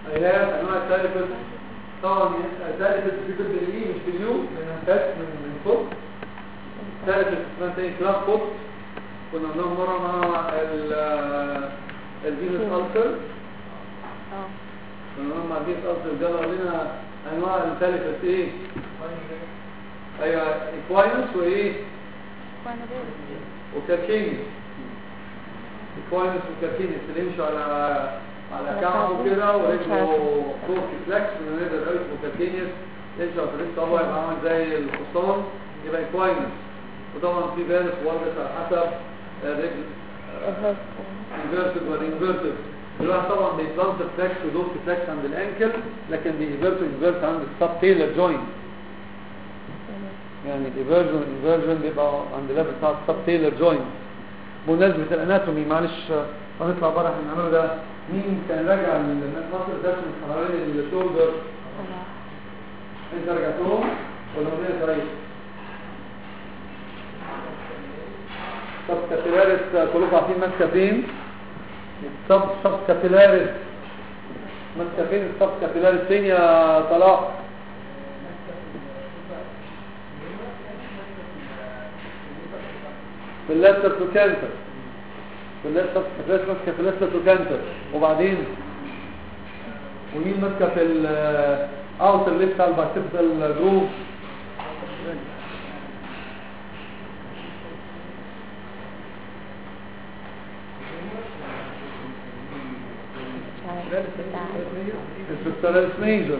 هي انواع الثالثة طبعا الثالثة في كل بالاي مش باليو لانها فات من من فوق الثالثة اسمها تاني كلاس فوق كنا قلناها مرة مع ال الفينوس ألسر اه كنا قلنا مع الفينوس ألسر جاب لنا انواع الثالثة ايه ايوه ايكواينس وايه وانا بقول وكالكينيس ايكواينس وكالكينيس اللي يمشوا على على على كعبه كعبه كده ورجله ومش فوق فلكس من نقدر نقول وكالكينيس يمشي على طريق صوابع يبقى عامل زي الحصان يبقى ايكواينس وطبعا في بالك وردت على حسب الرجل انفيرتد والانفيرتد الواحد طبعا بيبلانت فلكس ودور فلكس عند الانكل لكن بيفيرت انفيرت عند السب تيلر جوينت يعني الايفرجن والانفيرجن بيبقى عند الليفل بتاع السب تيلر جوينت بمناسبة الاناتومي معلش آه، هنطلع بره احنا بنعمله ده مين كان راجع للمصر ده من حوالين الشولدر انت رجعتهم ولا مين طيب سب كابيلاريس آه، كلكم عارفين ماسكه فين سب سب كابيلاريس ماسكه فين السب كابيلاريس فين يا طلاق في الليستر تو كانتر في الليستر كابيلاريس ماسكه في الليستر تو كانتر وبعدين ومين ماسكه في الاوتر ليست على البارتيفيكال جروب مش عارف بتاع الفيكتوريس ميجر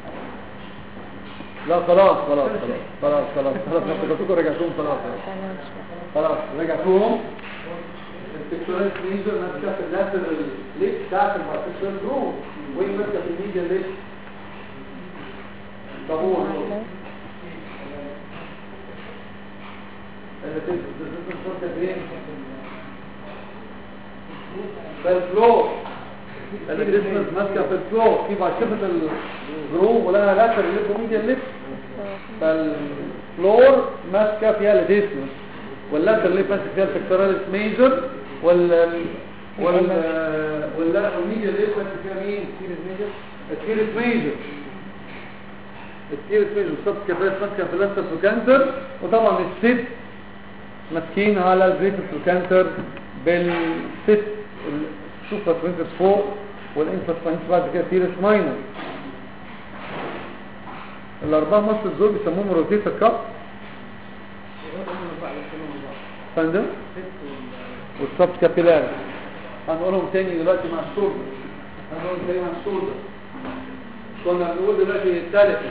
لا خلاص خلاص خلاص خلاص خلاص خلاص افتكرتكم رجعتوهم خلاص انا مش فاهم خلاص رجعتوهم الفيكتوريس ميجر ماسكه في اللاترال ليك بتاعت البارتيكولار جروب وين ماسكه في الميديا ليك طابور اللي تنسى فين في الفلور الكريسماس ماسكه في الفلور في بارتيكولار الجروب ولها لاترال ليك وميديا ليك فالفلور ماسكه فيها الاديسمس واللاتر اللي ماسك فيها الفكتوراليس ميجر وال وال ولا والميجر اللي ماسك فيها مين التيرس ميجر التيرس ميجر التيرس ميجر بالظبط كفايه ماسكه في اللاتر بروكانتر وطبعا الست ماسكين على الجريتر بروكانتر بالست السوبر فرينكس فوق والانفاس فرينكس بعد كده تيرس ماينر الاربعه مصر دول بيسموهم روتيتر كاب فندم والسب كابيلار هنقولهم تاني دلوقتي مع الشولدر هنقولهم تاني مع الشولدر كنا بنقول دلوقتي الثالث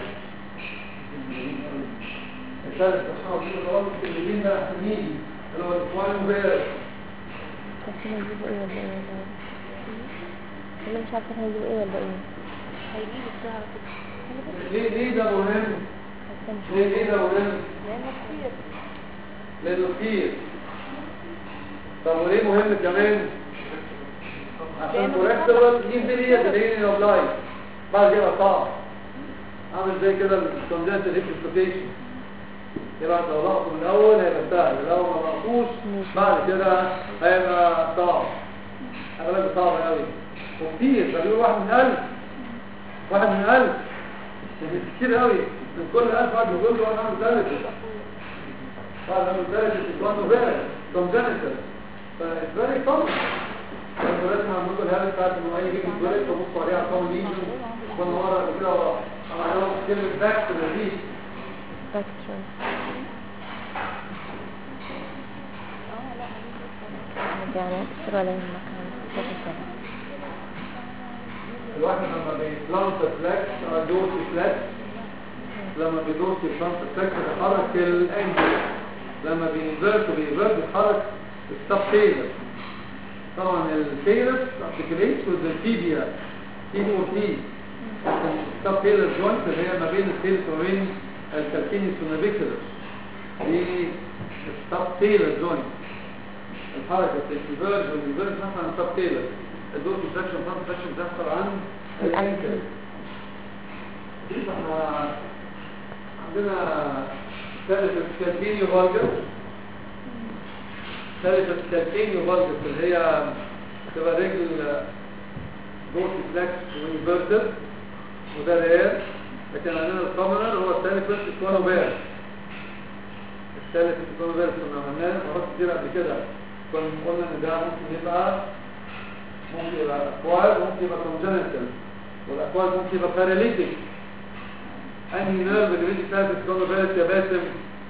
الثالث اصحاب خلاص الكلمتين ده احسنين اللي هو الاخوان مبارك احنا نجيبه ايه ولا ايه ولا ايه والله مش عارفه احنا نجيبه ايه ولا ايه هيجيب الساعه كده ليه ليه ده مهم ليه ليه ده مهم لانه كتير لانه كتير طب وليه مهم كمان عشان لأنه كوركتبل دي فيديو تدين اوف لايف بعد كده صعب عامل زي كده الكونجنتال هيبستيشن يبقى لو لقطه من الاول هيبقى سهل لو ما لقطوش بعد كده هيبقى صعب اغلبه صعب قوي وكتير ده بيقول واحد من ألف واحد من ألف يعني كتير قوي من كل ألف واحد بيقول له انا عامل ثالث بعد ما ثالث الإسلام فعلا كونجنتال فإتس فيري كومن فانتوا لازم عملوا الهدف بتاعت انه اي جيم اتولد تبصوا عليه على الكومن ليجن كنا ورا قبل كده ورا انا عايز كلمه باك تو دي فاكتور يعني اكتر ولا يهمك انا الواحد لما بيبلانت فلاكس او دوس فلاكس لما بيدوس البلانت فلاكس بيحرك الانجل لما بينفرت بينفرت بيحرك السب تيلر طبعا التيلر ارتكليت with the tibia تي او تي السب تيلر جوينت اللي هي ما بين التيلر وما بين الكالكينيس والنافيكولر دي السب تيلر جوينت الحركة الانفيرج والانفيرج مثلا سب تيلر الدور فراكشن فرانك فراكشن بتحصل عن الانكل احنا عندنا ثالث الكالكينيو فالجر ثالث الكالكينيو فالجر اللي هي تبقى رجل دوسي فلكس وانفيرتد وده رير لكن عندنا الكومنر هو الثالث بس اسمه بير الثالث اسمه بير كنا عملناه مرات كتير قبل كده كنا قلنا ان ده ممكن يبقى ممكن يبقى اكوال ممكن يبقى كونجنتال والاكوال ممكن يبقى باراليتيك انهي نيرف اللي بيجي فيها اسمه بير يا باسم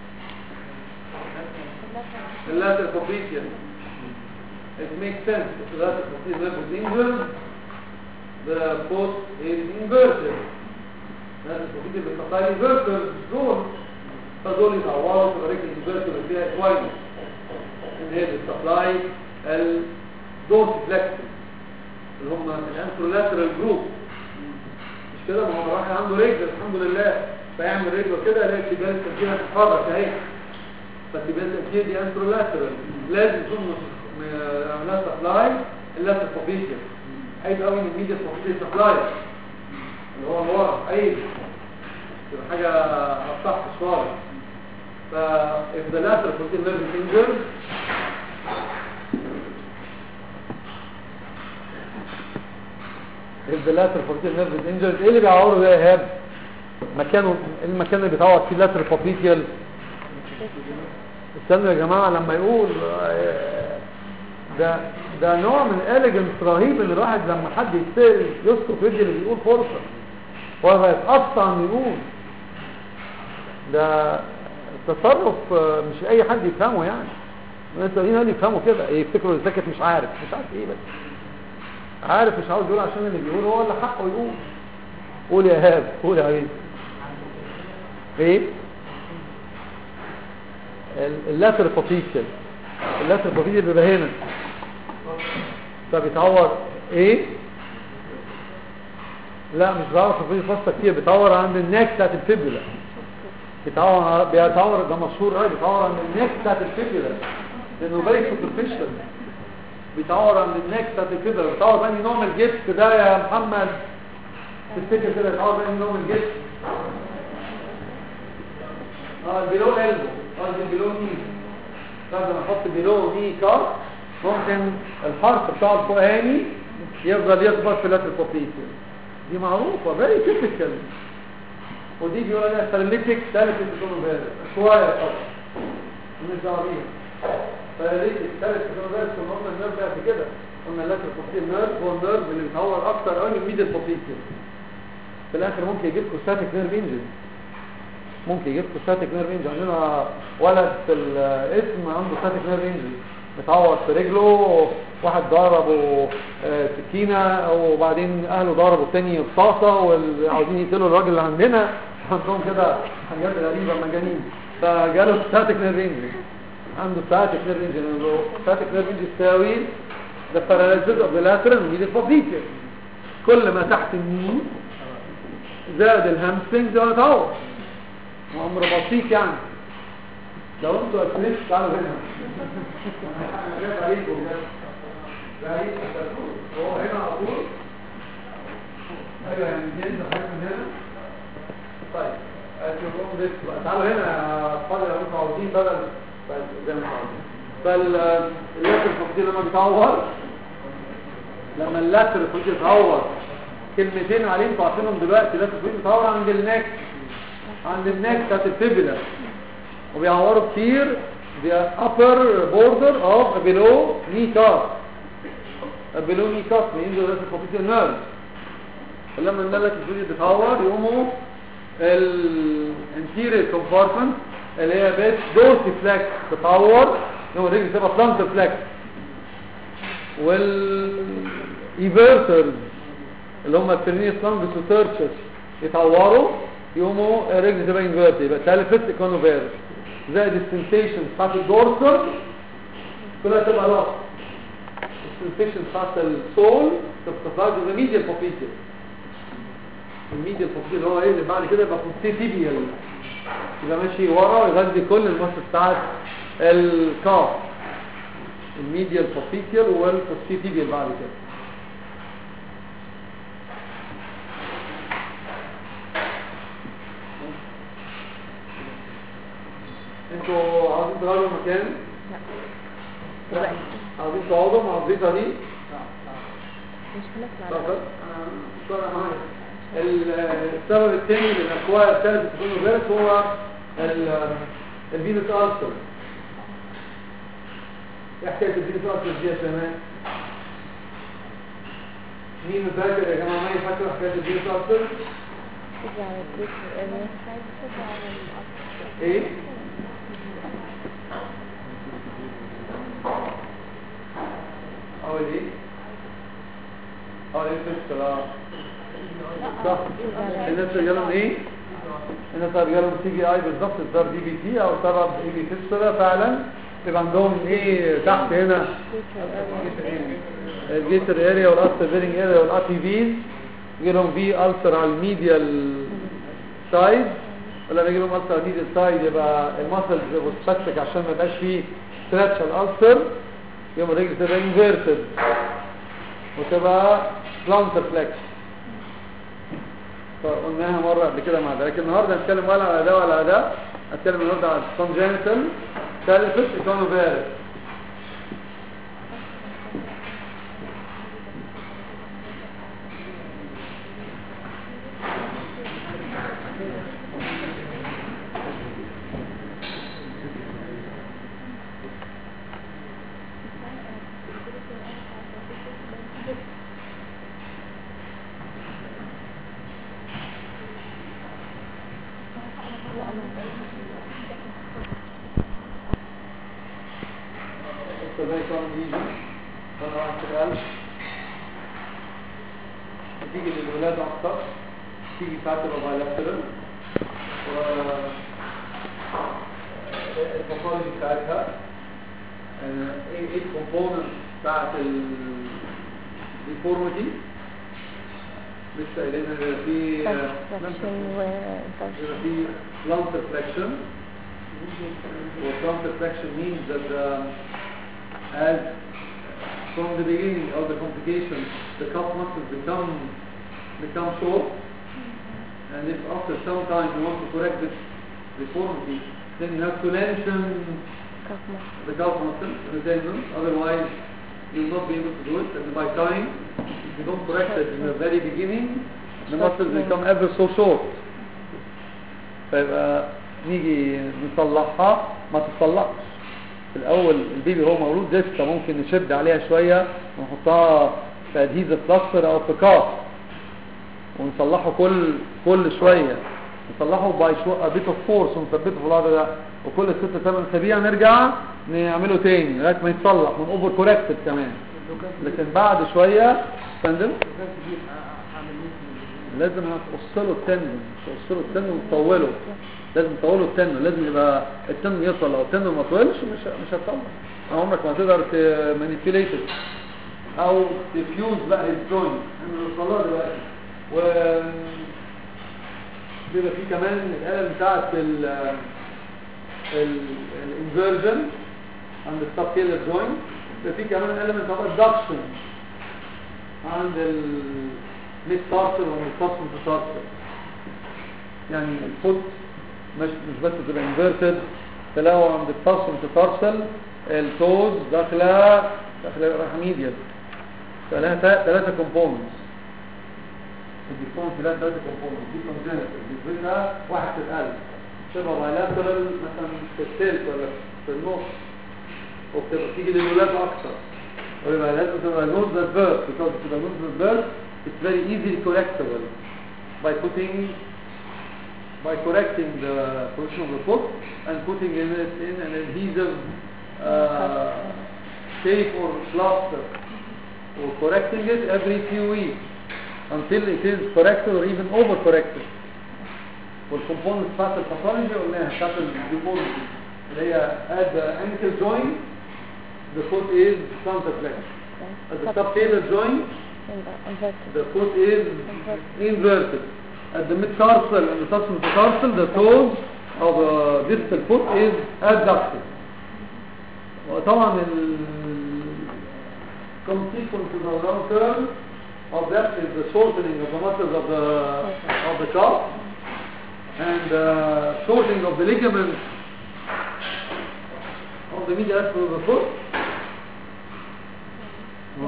اللاتر كوبيتيا it makes sense if the lateral posterior nerve is injured the post is inverted lateral posterior بيتقطع inverted دول فدول يتعوروا في رجل inverted اللي فيها كويس ان هي بتسبلاي الدوس فلكسن اللي هم الانترولاترال جروب مش كده ما هو راح عنده رجل الحمد لله فيعمل رجله كده يلاقي التجارة التفكير هتتحرك اهي فالتجارة التفكير دي انترولاترال لازم يكون عملها سبلاي اللاتر فوبيشن عيب قوي ان الميديا فوبيشن سبلاي اللي هو اللي ورا عيب تبقى حاجه اصح شويه ف if the lateral posterior nerve is injured if the lateral posterior nerve is injured ايه اللي بيعوره ده يا ايهاب مكانه المكان اللي بيتعور فيه lateral popliteal استنوا يا جماعه لما يقول آه، ده ده نوع من الاليجنس رهيب ان الواحد لما حد يستقل يسكت ويدي اللي بيقول فرصه هو هيتقطع ان يقول ده تصرف آه، مش اي حد يفهمه يعني انت مين اللي يفهمه كده يفتكروا اللي ساكت مش عارف مش عارف ايه بس عارف مش عاوز يقول عشان اللي بيقول هو اللي حقه يقول قول يا هاب قول يا عيد ايه اللاتر فوتيشن اللاتر فوتيشن بيبقى هنا فبيتعور ايه لا مش بعرف في فصة كتير بيتعور عند الناك بتاعت الفيبولا بيتعور بيتعور ده مشهور قوي بيتعور عند الناك بتاعت الفيبولا لانه فيري سوبرفيشال بيتعور عند الناك بتاعت الفيبولا بيتعور بأني نوع من الجبس ده يا محمد تفتكر كده بيتعور بأني نوع من الجبس اه البيلو قلبه قصدي البيلو ني بعد ما احط بيلو ني كار ممكن الحرف بتاع الفوقاني يفضل يكبر في لاتر بوبيتر دي معروفة very typical ودي بيقول عليها سلمتك ثالث تكون بارد شوية طبعا مش دعوة بيها فليتك ثالث تكون بارد كنا قلنا النيرف قبل كده قلنا اللاتر بوبيتر نيرف هو النيرف اللي بيتعور اكتر قوي من الميدل بوبيتر في الاخر ممكن يجيب كوستاتيك نيرف انجن ممكن يجيب ستاتيك نيرف انجري عندنا ولد في الاسم عنده ستاتيك نيرف انجري متعور في رجله واحد ضربه آه، سكينه وبعدين اهله ضربوا التاني بطاسه وعاوزين يقتلوا الراجل اللي عندنا عندهم كده حاجات غريبه مجانين فجاله ستاتيك نيرف انجري عنده ستاتيك نيرف انجري ستاتيك نيرف انجري تساوي the paralysis of the lateral medial popliteal كل ما تحت النين زاد الهامسترنج زي ما اتعور امر بسيط يعني لو انتوا اسمنتوا تعالوا هنا جايب عليكم بعيد هو هنا على طول ايوه يعني جايين حاجه من هنا طيب اشوفهم بس بقى. تعالوا هنا يا اطفال لو انتوا عاوزين بدل بس زي ما انتوا عاوزين فاللاتر الفوقي لما بيتعور لما اللاتر الفوقي يتعور كلمتين عليه انتوا عارفينهم دلوقتي اللاتر الفوقي بيتعور عند النك عند النك بتاعت الفيبولا وبيعوروا كتير the upper border of a below knee cuff a below knee cuff بينزل رأس الكوبيتير نيرف فلما الملك الفيديو بتتعور يقوموا ال anterior compartment اللي هي بيت دورسي فلاكس تتعور يوم الرجل تبقى plantar فلاكس وال everters اللي هم الترنيس لانجس وتيرشس يتعوروا يقوموا الرجل تبقى انفيرت يبقى تالفت ايكونوفير زائد السنسيشن بتاعت الدورسال كلها تبقى لاس السنسيشن بتاعت السول تبقى ذا ميديال بوبيتيال الميديال بوبيتيال هو ايه اللي بعد كده يبقى بوبيتيبيال يبقى ماشي ورا ويغذي كل المصر بتاعت الكاف الميديال بوبيتيال والبوبيتيبيال بعد كده انتوا عاوزين تغيروا المكان لا دلوقتي عاوزين تقعدوا مع الضيفه دي مش هنطلع طب لا. انا مش فارقة معايا ال- السبب الثاني للاقوال الثالث في كل فيرس هو ال- الفينوس ألسر ايه حكاية الفينوس ألسر دي يا سلمان؟ مين فاكر يا جماعة مين فاكر حكاية الفينوس ألسر؟ تيجي على البيت الأرنب ايه؟ اول ايه؟ اول ايه فيستر اه صح الناس رجالهم ايه؟ الناس رجالهم سي بي اي بالظبط الدار دي بي تي او سبب اي بي فيستر فعلا يبقى عندهم ايه تحت هنا الجيتر اريا والاستر فيرنج اريا والار تي فيز يجي لهم في السر على الميديال سايد ولما يجي لهم السر على الميديال سايد يبقى المسلز والسبكتك عشان ما يبقاش فيه ستريتش على الالسر يوم الرجل تبقى انفيرتد وتبقى بلانتر فليكس فقلناها مرة قبل كده مع ده لكن النهارده هنتكلم ولا على ده ولا على ده هنتكلم النهارده على congenital ثالث ايكونوفيرس فده يكون يجي وانا واحد في القلب تيجي للولادة أكتر تيجي ساعات تبقى بايلاترال و الباثولوجي بتاعتها آه، ايه ايه الكومبوننت بتاعت الديفورميتي لسه قايلين ان بيبقى في آه، فاكشن بيبقى وانفكشن في plantar flexion What plantar flexion means that uh, as from the beginning of the complication, the calf muscles become become short, and if after some time you want to correct this deformity, then you have to lengthen كفمة the calf muscle, the tendons, otherwise you will not be able to do it, and by time, if you don't correct it in the very beginning, the muscles become ever so short. فيبقى نيجي نصلحها ما تتصلحش في الاول البيبي هو مولود لسه ممكن نشد عليها شويه ونحطها في ادهيزه بلاستر او في كاف ونصلحه كل كل شويه نصلحه باي شو بيت اوف فورس ونثبته في الوضع ده وكل ست ثمان اسابيع نرجع نعمله تاني لغايه ما يتصلح من اوفر كوركتد كمان لكن بعد شويه فندم لازم هتقص له التندن تقص له التندن وتطوله لازم تطوله التندن لازم يبقى التندن يطول لو التندن ما طولش مش مش هتطول عمرك ما تقدر تمانيبيوليت او تفيوز بقى الجوينت احنا بنوصلها دلوقتي و بيبقى في كمان الآلة بتاعت ال الانفيرجن عند السب كيلر جوينت بيبقى في كمان element of adduction عند الميد تارسل والمتصل متتارسل يعني الفوت مش مش بس تبقى انفيرتد تلاقوا عند التصل متتارسل التوز داخله داخله رايحه ميديال ثلاثه ثلاثه كومبوننتس الديفون في ثلاثه كومبوننتس دي كونجنتال بيثبتها واحد في القلب تبقى بايلاترال مثلا في الثلث ولا في النص وبتبقى تيجي للولاد اكتر ويبقى لازم تبقى nose at birth because تبقى nose at birth it's very easily correctable by putting by correcting the position of the foot and putting in it in an adhesive uh, tape or plaster or correcting it every few weeks until it is corrected or even over corrected والكومبوننت بتاعت الباثولوجي قلناها بتاعت الديفورميتي اللي هي at the ankle joint the foot is plantar flex at the subtalar joint the foot is inverted at the mid-tarsal and the tarsal metatarsal the toes of the distal foot is adducted وطبعا ال consequence of the long term of that is the shortening of the muscles of the of the calf and uh, shortening of the ligaments of the medial aspect of the foot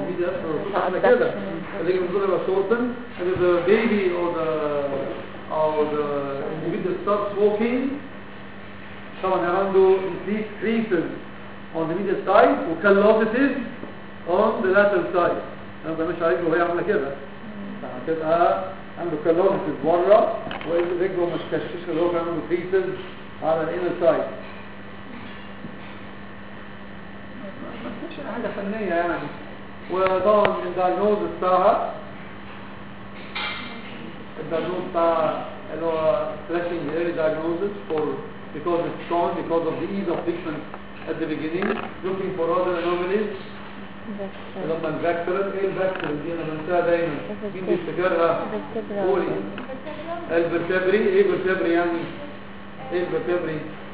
الميديا احنا كده الليجمنت دول يبقى shortened and if the baby or the or the individual starts walking طبعا هيبقى عنده increased creases on the medial side وcallosities on the lateral side انا ده مش رجله وهي عامله كده هتبقى عنده callosities بره ورجله مش كشش اللي هو كان عنده creases على الانر سايد مش حاجه فنيه يعني وطبعا الدايجنوز بتاعها الدايجنوز بتاع اللي هو stretching the early diagnosis for because it's strong because of the ease of treatment at the beginning looking for other anomalies بس لما الفاكتورال ايه الفاكتورال دي انا بنساها دايما مين بيفتكرها بالكبرى قولي الفرتبري ايه الفرتبري يعني ايه الفرتبري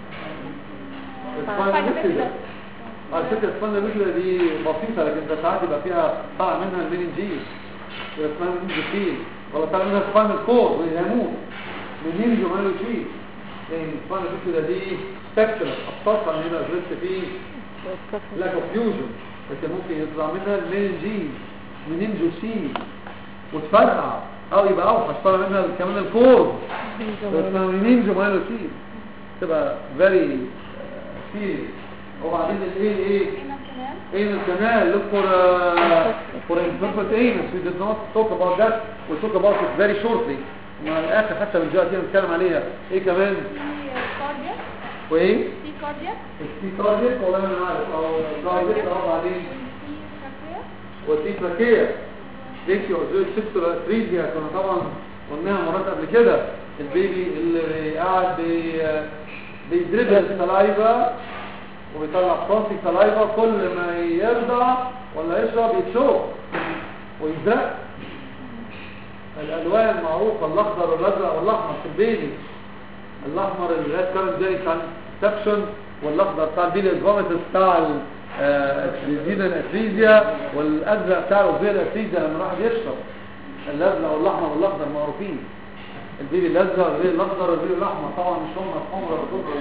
السباينال ميكولا على فكره السباينال ميكولا دي بسيطه لكن ده ساعات يبقى فيها طالع منها المينينجيز السباينال ميكولا ولا طالع منها سباينال كور ويهموت منين جماله شيء لان السباينال ميكولا دي سبكترم ابسطها ان هنا غلطت فيه لاك اوف فيوجن لكن ممكن يطلع منها المينينجيز منينجوسين وتفرقع او يبقى اوحش طالع منها كمان الكور منين جماله سين تبقى very سيريس وبعدين الايه ايه ايه الكنال look for uh, for interpret anus we did not talk about that we'll talk about it very shortly مع الاخر حتى من دلوقتي نتكلم عليها ايه كمان كاردياك وايه في كاردياك السي تارجت والله انا عارف او تارجت او بعدين في شاكريا والسي تراكيه ديكي وزوج سيستولا اتريزيا كنا طبعا قلناها مرات قبل كده البيبي اللي قاعد بي بيدربل السلايفا وبيطلع صافي سلايفا كل ما يرضع ولا يشرب يتشوك ويزرق الالوان معروفه الاخضر والازرق والاحمر في البيبي الاحمر الريد كارنت جاي بتاع السبشن والاخضر بتاع البيلي الفوميتس بتاع الزينا الاتريزيا والازرق بتاع الوزير الاتريزيا لما الواحد يشرب الازرق والاحمر والاخضر معروفين البيبي الازرق والبيبي الاخضر والبيبي الاحمر طبعا مش هم الحمر ولا الخضر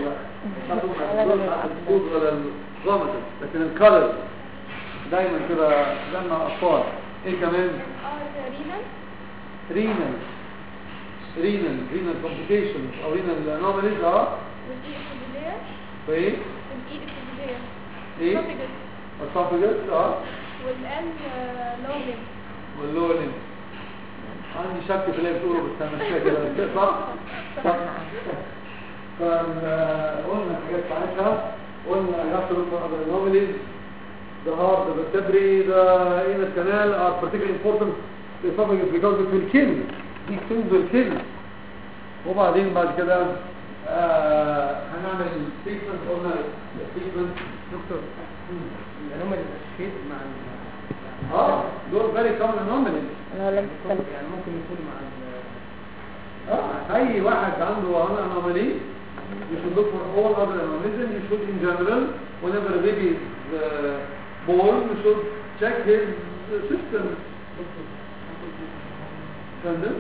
ولا الخضر ولا الفوميتس لكن الكالر دايما كده لما اطفال ايه كمان اه رينال رينال رينال رينال كومبليكيشنز او رينال انوماليز اه والاي اكسبيديا وايه والاي اكسبيديا ايه اسوفيجس اه والان لوجن واللولين عندي شك في اللي بتقوله بس انا مش فاكر أنا كده صح صح فقلنا حاجات ساعتها قلنا يحصل other anomalies the heart the vertebrae the anal canal are particularly important to esophagus because it will kill these things will kill وبعدين بعد كده آه هنعمل treatment قلنا treatment دكتور الانومالي الاشفيت مع ال- اه دول very common anomalies انا لم تختلف يعني ممكن يكون مع ال- اه اي واحد عنده anomaly you should look for all other anomalies and you should in general whenever a baby is uh, born you should check his uh, system فهمت؟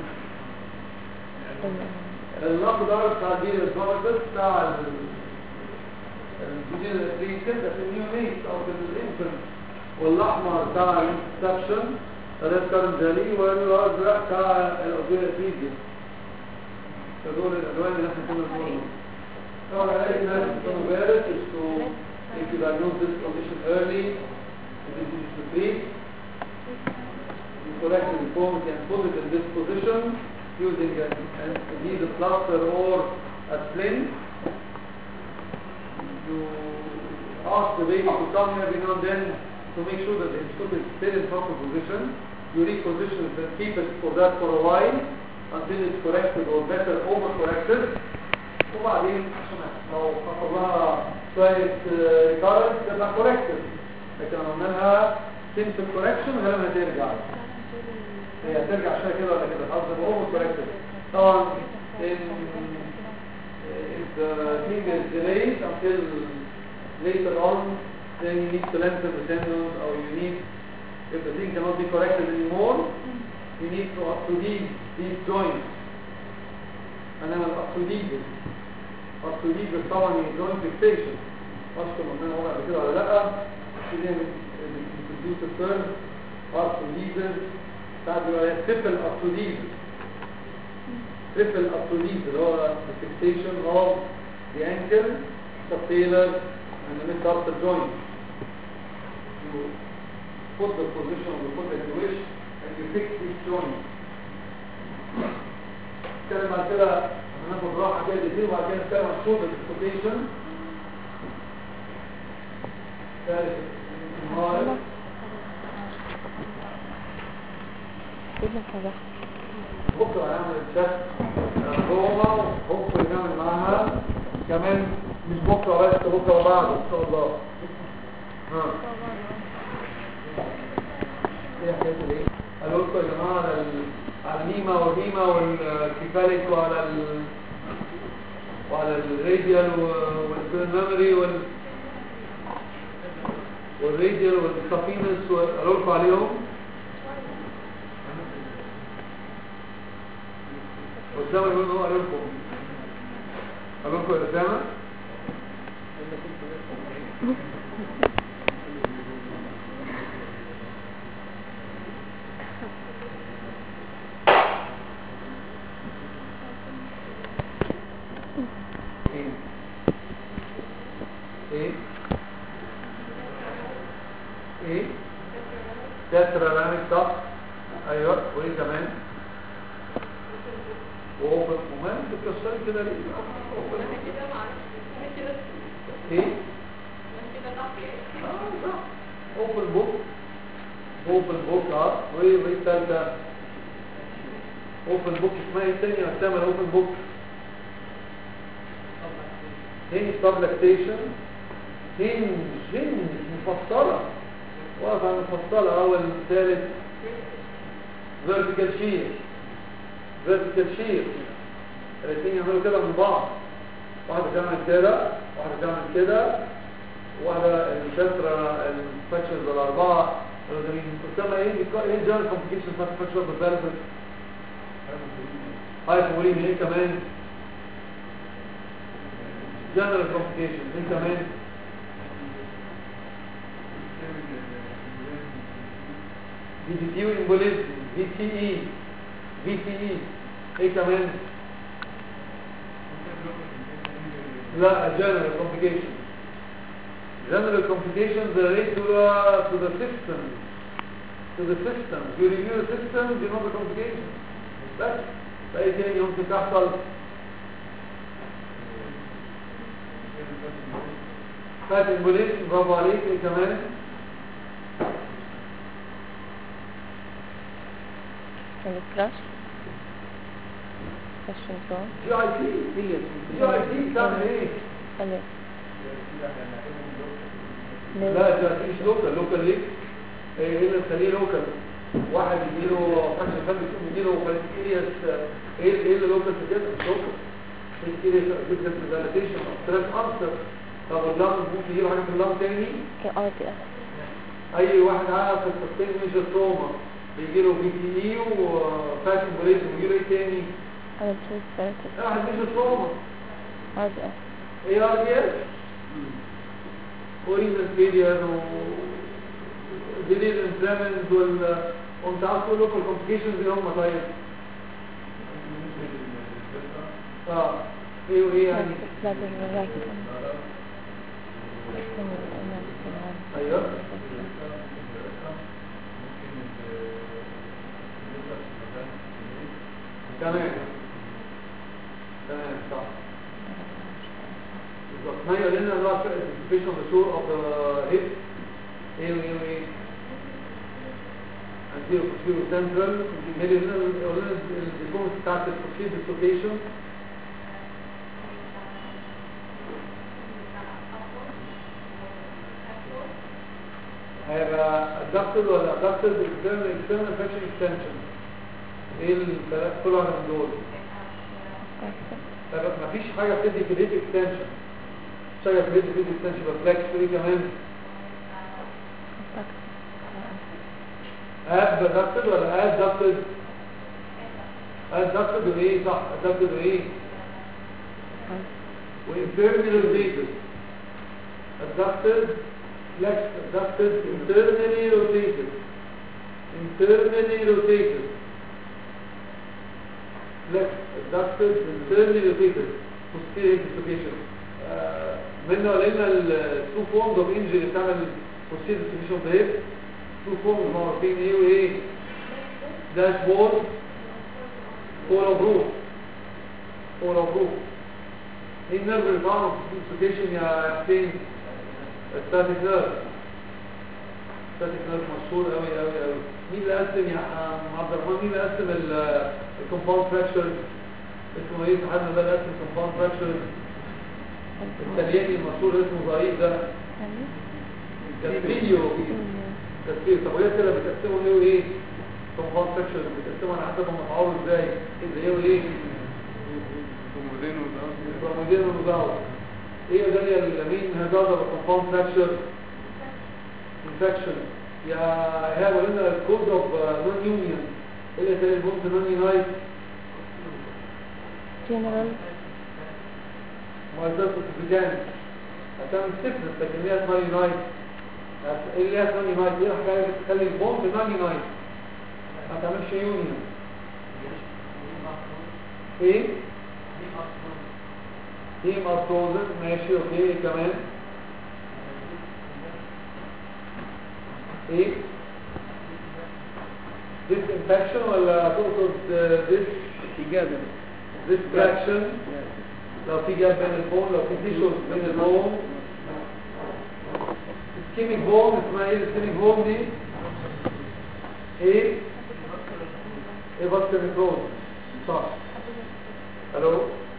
الاخضر بتاع الجيل الفارس بتاع الجيل الريكن ده في النيونيت او في الانفنت والاحمر بتاع الانسبشن الريد كارنزالي والازرق بتاع الاوبيراتيزيا فدول الالوان اللي احنا كنا بنقولهم طبعا عليك ناس كانوا بارد is to if you diagnose this condition early it is easy to treat you correct the deformity and put it in this position using a, a, either plaster or a splint you ask the baby to come every now and then to make sure that his foot is still in proper position you reposition it and keep it for that for a while until it's corrected or better over corrected وبعدين عشان لو حصل لها شوية ريكارنس تبقى corrected لكن لو عملنا لها simple correction غالبا هترجع هي هترجع شوية كده ولا كده خلاص تبقى over corrected طبعا in if the thing is delayed until later on then you need to lengthen the tendons or you need if the thing cannot be corrected anymore you need to osteodeep these joints انما الاوستيوديب الاوستيوديب طبعا joint fixation اشكر قلنا هو قبل كده ولا لا دي reduce the term arthrodesis بعد يبقى triple arthrodesis triple arthrodesis اللي هو the fixation of the ankle subtalar and the metatarsal joint you put the position of the foot as you wish and you fix this joint نتكلم عن كده هناخد راحة كده دقيقتين وبعد كده نتكلم عن shoulder dislocation ثالث النهار ايه اللي صباح بكره هنعمل الشك روما وبكره نعمل معاها كمان مش بكره بس بكره وبعده ان شاء الله ها ايه حكايه الايه؟ قالوا لكم يا جماعه على ال- على النيما والهيما والكيفاليك وعلى ال وعلى الراديال والميموري وال والراديال والسافينس قالوا لكم عليهم أسامة يقول إن هو قال لكم قال لكم يا أسامة ايه ايه ايه تترا رامي صح ايوه وايه كمان واوبن ومان بتكسري كده ليه اوبن ايه اه صح اوبن بوك اوبن بوك اه وايه وايه التالتة اوبن بوك اسمها ايه التانية اسامة الاوبن بوك هنج سبلكتيشن هنج هنج مفصلة واقف على مفصلة أول ثالث vertical shear vertical shear الاثنين يعملوا كده من بعض واحدة تعمل كده واحدة تعمل كده واحدة الشترة الفاكشنز الأربعة تسمى ايه ايه الجنرال كومبليكيشن بتاعت الفاكشنز الفالفز هايبوليم ايه كمان general complication ايه كمان دي بي تي امبوليزم في تي اي في تي اي ايه كمان لا general complication general complications relate to the to the system to the system you review the system you know the complications بس فايه تاني ممكن تحصل فات امبوليزم برافو عليك ايه كمان الكراش كراش نظام جي اي تي جي اي تي بتعمل ايه خلاص لا جي اي تي مش لوكال لوكال ليه ايه اللي تخليه لوكال واحد يجيله فاكشن فاهم يجيله فالكيريس ايه ايه اللي لوكال في كده مش لوكال فالكيريس جدا ديفاليتيشن ستريس ارثر طب اللام ممكن يجيله حاجه في اللام تاني كان اه دي اي واحد عارف السستين ميجر تروما بيجيله بي تي اي وفاكشن بوليزم ويجيله ايه تاني انا بشوف ثلاثة واحد ميجر تروما اه دي اي ار دي اس اوريزن فيلير و ديليد انفلامنز وال وانت عارف كل لوكال كومبليكيشنز اللي هم طيب اه ايه وايه يعني لا بالراحة استنى انا بس ايوه تمام تمام صح بالظبط ما يقول لنا بقى الانتسيبيشن اوف ذا شور اوف ذا هيب ايه وايه وايه anterior posterior central يمكن يقول لنا يقول لنا الديفورمس بتاعت البوستيريور ديسلوكيشن هيبقى adducted ولا adducted external external flexion extension ايه الثلاث كل واحده من دول طيب مفيش حاجه بتدي كريت اكستنشن مش حاجه بتدي كريت اكستنشن يبقى فلكس ايه كمان اد adducted ولا adducted adducted وايه صح adducted وايه وانفيرميلر فيتس adducted flex adducted internally rotated internally rotated flex adducted internally rotated posterior dislocation آه، منا قلنا التو فورمز اوف انجري بتعمل posterior dislocation في ايه تو فورمز معروفين ايه وايه داشبورد فور اوف روف فور اوف روف ايه النيرف اللي بتعمل dislocation يا حسين الستاتيك نيرف الستاتيك نيرف مشهور قوي قوي قوي مين اللي قسم يا عبد الرحمن مين اللي قسم الكومباوند فراكشر اسمه ايه صاحبنا ده اللي قسم الكومباوند فراكشر التلياني المشهور اسمه ضعيف ده كاسبيليو كاسبيليو طب وهي كده بتقسموا ايه وايه كومباوند فراكشر بتقسموا على حسب هم اتعوروا ازاي ايه ايه وايه برامودين ومزاوج ايه ده يا الامين هزازة بالكومباوند فراكشر انفكشن يا ايهاب قلنا الكود اوف نون يونيون ايه اللي تاني البومت نون يونايت جنرال مؤسسة السودان هتعمل ستيفنس لكن هي اسمها يونايت ايه اللي هي اسمها يونايت ايه الحاجة اللي بتخلي البومت نون يونايت ما تعملش يونيون ايه هيم ارثروزس ماشي اوكي ايه كمان ايه ديس انفكشن ولا تقصد ديس إجابة ديستراكشن لو في جاب بين البون لو في تيشوز بين البون سكيميك بون اسمها ايه السكيميك بون دي ايه ايه بس نيكروز صح الو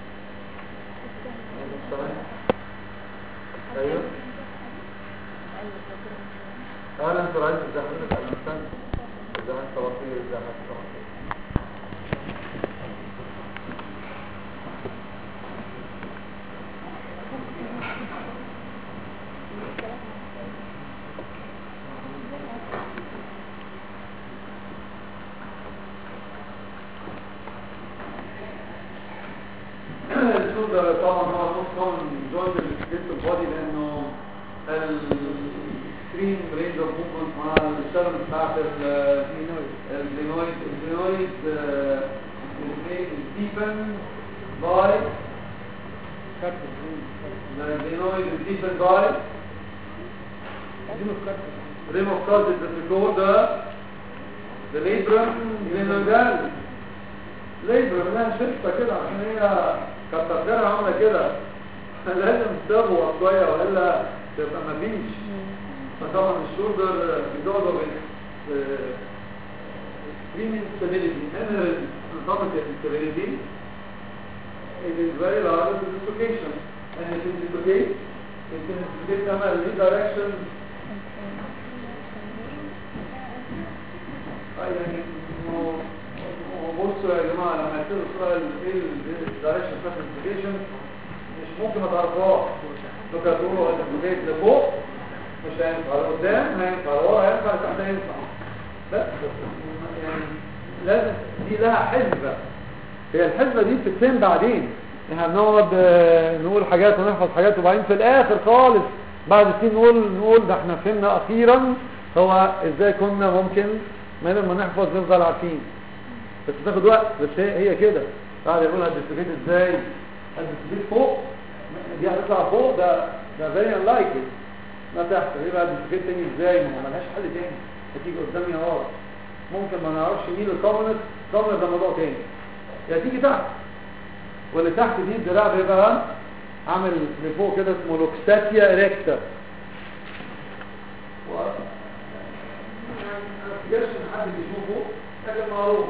ايوه اهلا انت رئيس ازي حضرتك اهلا وسهلا ازي حضرتك توفيق ازي حضرتك توفيق الشولدر طبعا هو موست كومن جوينت اللي في البودي لانه الستريم رينج اوف موفمنت مع الشرم بتاعت الجينويد الجينويد ديبن باي الجينويد ديبن باي ريم اوف كارد الدكتور ده ده ليبرم جلينوجال ليبرم لها شفه كده عشان هي كتر خيرها عامله كده لازم تبوظ شويه والا تبقى مفيش فطبعا الشولدر بيدور extreme instability and automatic instability it is very large to dislocation and if it dislocates it can dislocate them in any direction آه يعني إنه- إنه بصوا يا جماعة لما يصير السؤال ايه الدايركشن بتاعت الديسلوكيشن مش ممكن ما تعرفوها لو كانت تقولوا الديسلوكيت لفوق مش هينفع لقدام هينفع لورا هينفع لتحت هينفع لا يعني لازم دي لها حسبة هي الحسبة دي بتتم بعدين احنا بنقعد آه، نقول حاجات ونحفظ حاجات وبعدين في الاخر خالص بعد سنين نقول نقول ده احنا فهمنا اخيرا هو ازاي كنا ممكن ما لما نحفظ نفضل عارفين بس بتاخد وقت بس هي هي كده بعد يقول هتستفيد ازاي هتستفيد فوق دي هتطلع فوق ده ده فيري unlikely ما تحصل ايه بقى هتستفيد تاني ازاي ما هو ملهاش حل تاني هتيجي قدامي اهو ممكن ما نعرفش مين الكومنت كومنت ده موضوع تاني يا تيجي تحت واللي تحت دي الدراع بيبقى عامل لفوق كده اسمه لوكستاتيا ريكتا و يعني ما افتكرش ان حد بيشوفه لكن معروف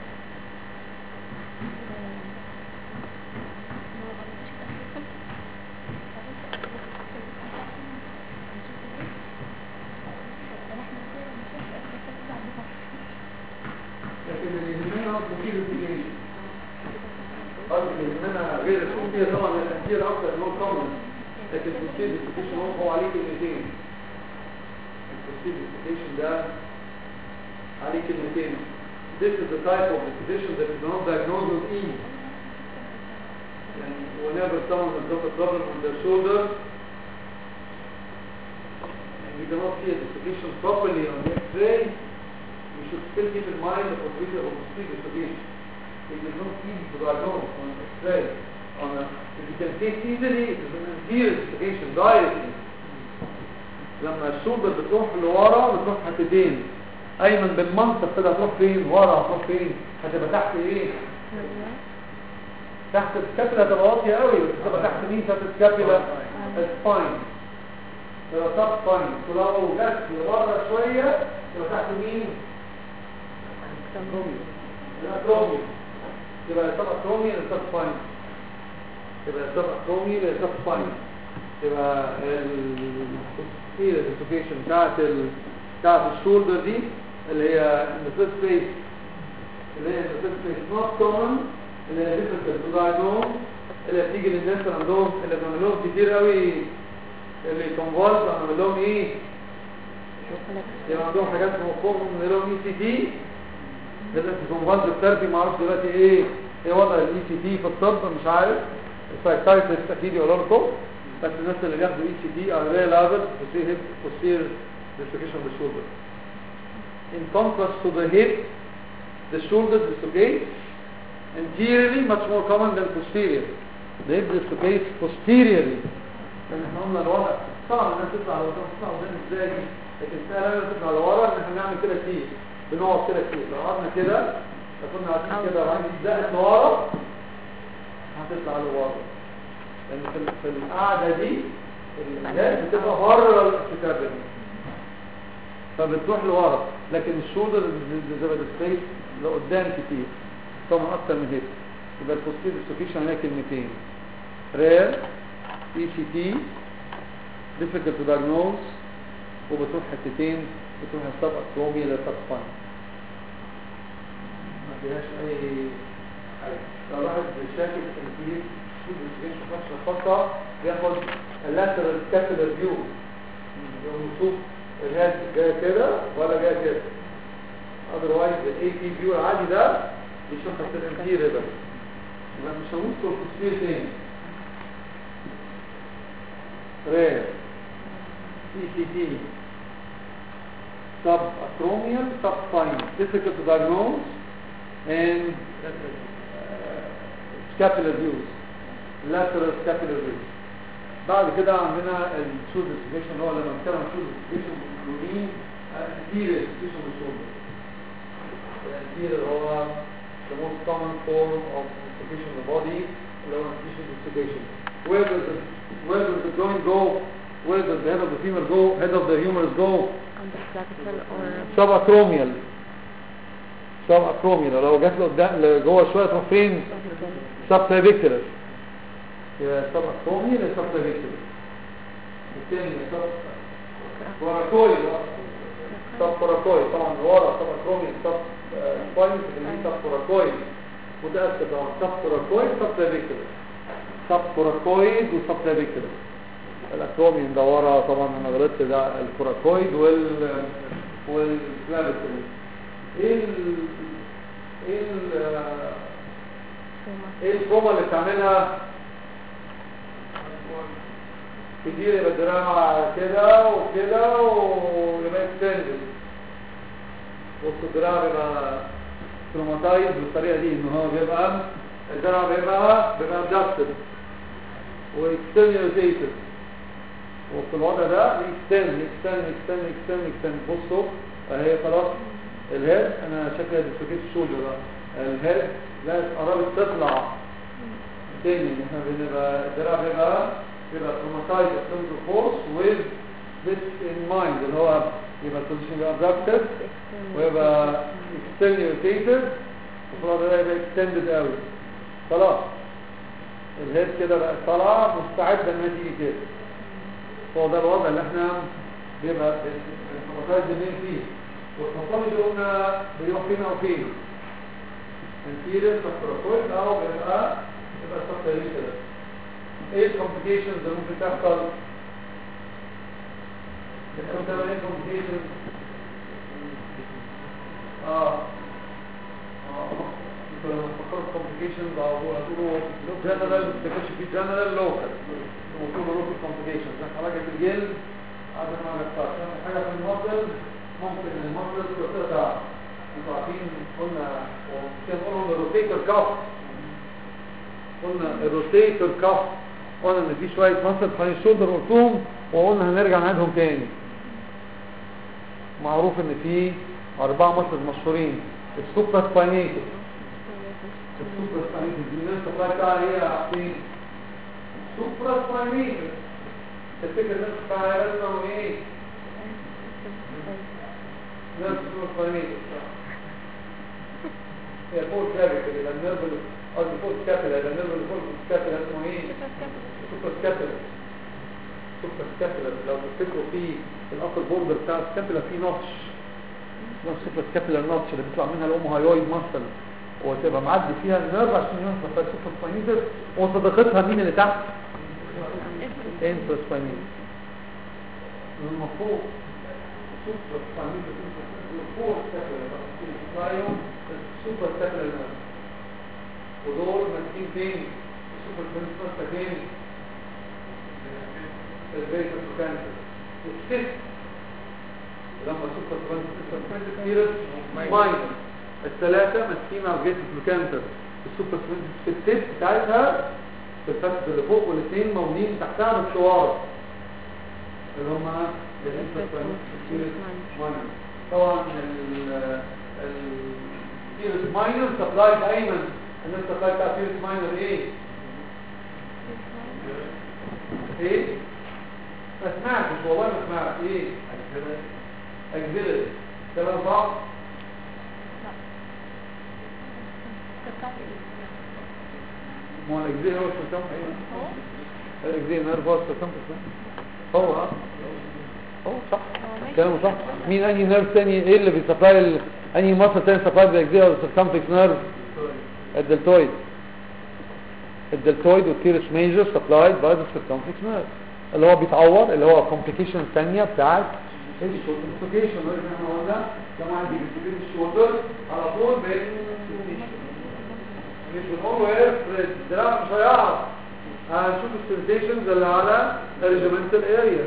لكن اللي يهمنا مدير الابليكيشن قصدي اللي يهمنا غير الصوتية طبعا الأنتير أكتر نون كومن لكن البوستير الابليكيشن هو هو عليه كلمتين البوستير الابليكيشن ده عليه كلمتين This is the type of application that is not diagnosed with ease. And whenever someone has got a problem with their shoulder, and you cannot see a dislocation properly on the X-ray, you should still keep in mind the possibility of posterior dislocation. It is not easy to diagnose on an X-ray. On a, if you can see it easily, it is an anterior dislocation directly. لما الشولدر بتروح لورا بتروح حتتين ايمن بالمنطق كده هتروح فين ورا هتروح فين هتبقى تحت ايه تحت السكابيلا تبقى واطيه قوي بس تبقى تحت مين تحت السكابيلا السباين تبقى سب سباين ولو جت لبره شويه تبقى تحت مين الاكرومي تبقى السب اكرومي السب سباين تبقى السب اكرومي السب سباين تبقى السبير الديسوكيشن بتاعت ال... بتاعت الشولدر دي اللي هي الفيرست سبيس اللي هي الفيرست سبيس نوت كومن اللي هي difficult to diagnose اللي بتيجي للناس اللي عندهم اللي بنعمل لهم كتير قوي اللي كونفولت بنعمل لهم ايه يبقى عندهم حاجات في مخهم بنعمل لهم اي سي تي لازم كونفولت الثيرابي ما اعرفش دلوقتي ايه ايه وضع الاي سي تي في الطب مش عارف السايكايترست اكيد يقول لكم بس الناس اللي بياخدوا اي سي تي are very liable to see hip posterior dislocation of the shoulder in contrast to the hip the shoulder dislocates anteriorly much more common than posterior the hip dislocates posteriorly لان احنا قلنا الوضع طبعا الناس تطلع لو تطلع قدام ازاي لكن سهل قوي تطلع لورا ان احنا نعمل كده كتير بنقعد كده كتير لو قعدنا كده لو كنا قاعدين كده وعندي زقت لورا هتطلع لورا لان في, في القعده دي الناس بتبقى بره الكتاب فبتروح لورا لكن الشولدر زي سبيس لقدام كتير طبعا اكتر من هيك يبقى البوستير ديستوكيشن هنا كلمتين رير اي سي تي difficult to diagnose وبتروح حتتين بتروح السب اكرومي للسب سباين ما فيهاش اي حاجه لو الواحد شاكك ان في شوف الديستوكيشن فاكشن خاصه بياخد اللاترال كابيلر فيو يقوم يشوف الهاد جايه كده ولا جايه كده otherwise الاي تي فيو العادي ده بيشوف الانتيرير بس يبقى مش هنوصل في التصوير تاني رير اي سي تي sub acromial sub spine difficult to diagnose and uh, scapular views lateral scapular views بعد كده عندنا الشول ديستريبيوشن هو لما بنتكلم عن الشول ديستريبيوشن بنقول anterior distribution of the shoulder anterior هو the most common form of distribution of the body اللي هو anterior distribution where does the where does the joint go where does the head of the femur go head of the humerus go عند clavicle or subacromial subacromial لو جات له قدام لجوه شويه تروح فين clavicle subclavicular يبقى subacromial يا subclavicular الثاني sub coracoid sub coracoid طبعا ورا subacromial sub spine اللي sub coracoid متأكد طبعا sub coracoid subclavicular sub coracoid و subclavicular الاكروميوم ده ورا طبعا انا غلطت ده الكوراكويد وال والكلافيكل ايه ال ايه ال ايه الفومه اللي بتعملها كتير يبقى الدراع كده وكده ويبقى اكستندد وسط الدراع بيبقى تروماتايز بالطريقه دي ان هو بيبقى الدراع بيبقى بيبقى ادجستد واكستنيوتيتد وفي الوضع ده يكستن يكستن يكستن يكستن يكستن بصوا اهي خلاص الهيد انا شكلها ديسلوكيت الشولدر بقى الهيد لا قربت تطلع تاني احنا بنبقى الدراع بيبقى بيبقى تروماتايز اكستنسور فورس with this in mind اللي هو يبقى البوزيشن يبقى abducted ويبقى extenuated وفي الوضع ده يبقى extended قوي خلاص الهيد كده بقى طالعه مستعده انها تيجي كده هو ده الوضع اللي احنا بيبقى الخمسات جنين فيه والخمسات اللي قلنا بيروح فين او فين انتيرير سكروكويد او بيبقى يبقى سكروكويد كده ايه الكومبليكيشنز اللي ممكن تحصل ممكن تعمل ايه كومبليكيشنز اه اه انتوا لما تفكروا كومبليكيشنز او هتقولوا جنرال ما تكونش في جنرال لوكال وكل روح الكومبليكيشنز حركة الجلد عدم ما نقطعش حاجة في المصل ممكن المصل تقطع انتوا عارفين قلنا كان قلنا الروتيتور كاف قلنا الروتيتور كاف قلنا ان في شوية مصل حوالين الشولدر قلتهم وقلنا هنرجع نعيدهم تاني معروف ان في اربعة مصل مشهورين السوبر سباينيتور السوبر سباينيتور دي الناس تطلع بتاعها هي عارفين سوبر سباينيتور تفتكر الناس بتاعها اسمه ايه؟ ناس سوبر سباينيتور هي فوق كابيتال يبقى النيرف اللي قصدي فوق كابيتال يبقى النيرف اللي فوق كابيتال اسمه ايه؟ سوبر كابيتال سوبر كابيتال لو تفتكروا في الابر بوردر بتاع الكابيتال في نوتش اسمها سوبر كابيتال نوتش اللي بيطلع منها الام هايويد ماسل وتبقى معدي فيها النيرف عشان يوصل فيها سوبر سباينيتس وصداقتها مين اللي تحت؟ انترا سباينيتس المفروض سوبر سباينيتس فوق كابيتال سوبر كابيتال نيرف ودول ماسكين فين؟ السوبر سباينيتس ماسكه فين؟ البيت الكانسر الست لما سوبر سباينيتس كبيرة ماينر الثلاثة ماسكين على الجيت الكانسر السوبر سباينيتس في الست بتاعتها في الفتح اللي فوق والاثنين موجودين تحتها بالشوار اللي هم الانتر سباينيتس ماينر طبعا السيريس ماينر سبلاي دايما الناس سبلاي بتاع سيريس ماينر ايه؟ ايه؟ ما سمعتش والله ما سمعت ايه؟ اجزلت كلام صح؟ ما هو الاجزاء هو السلطان الاجزاء نيرف هو السلطان هو اه هو صح كلامه صح مين انهي نيرف تاني ايه اللي بيسبلاي ال- انهي مصل تاني سبلاي بالاجزاء والسيركمفلكس نيرف الدلتويد الدلتويد والتيرس ميجر سبلايد باي ذا سيركمفلكس نيرف اللي هو بيتعور اللي هو كومبليكيشن الثانيه بتاعت الشولدر كومبليكيشن اللي احنا قلنا لما عندي بيستبين الشولدر على طول بين مش بنقول له ايه افرد دراع مش هيعرف هنشوف السنسيشنز اللي على الريجمنتال اريا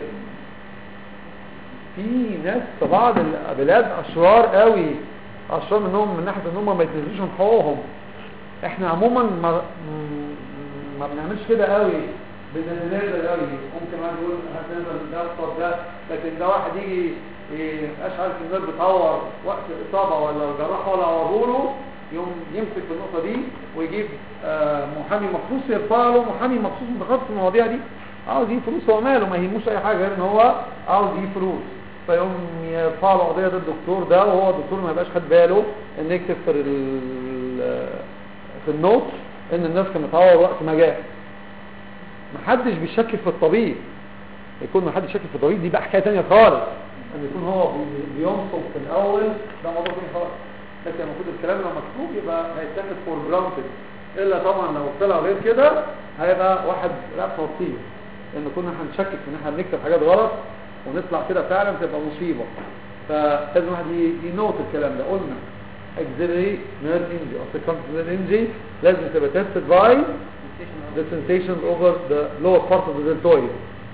في ناس في بعض البلاد اشرار قوي اشرار منهم من ناحيه ان هم ما يتنزلوش من حقوقهم احنا عموما ما ما بنعملش كده قوي بننزل قوي ممكن واحد يقول هتنزل ده الصف ده لكن ده واحد يجي مش عارف الناس بتعور وقت الاصابه ولا الجراح ولا عوره له يوم يمسك في النقطه دي ويجيب آه محامي مخصوص يرفع له محامي مخصوص متخصص في المواضيع دي عاوز يجيب فلوس هو ماله ما يهموش اي حاجه غير ان هو عاوز يجيب فلوس فيقوم يرفع له قضيه ضد الدكتور ده وهو الدكتور ما يبقاش خد باله ان يكتب في ال- في النوت ان الناس كان متعور وقت ما جاء محدش بيشكك في الطبيب يكون محدش شاكك في الطبيب دي بقى حكايه ثانيه خالص ان يكون هو بي- بينصب في الاول ده موضوع ثاني خالص لكن المفروض الكلام لو مكتوب يبقى هيتاخد فور جرانتد الا طبعا لو طلع غير كده هيبقى واحد رأسه وطيه لان كنا هنشكك ان احنا بنكتب حاجات غلط ونطلع كده فعلا تبقى مصيبه فلازم واحد ي- ينوت الكلام ده قلنا auxiliary nerve injury or circumferential nerve injury لازم تبقى tested by the sensations over the lower part of the deltoid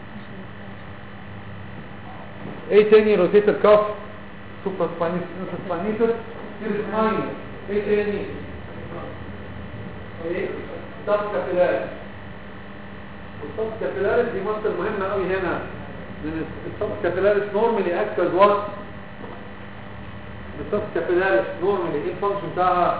ايه تاني روتيتر كاف سوبر سباينيتر سيريس ماينر ايه تاني ايه سب كابيلاريس والسب كابيلاريس دي مصدر مهمة قوي هنا لان السب كابيلاريس نورمالي اكت از وات السب كابيلاريس نورمالي ايه الفانكشن بتاعها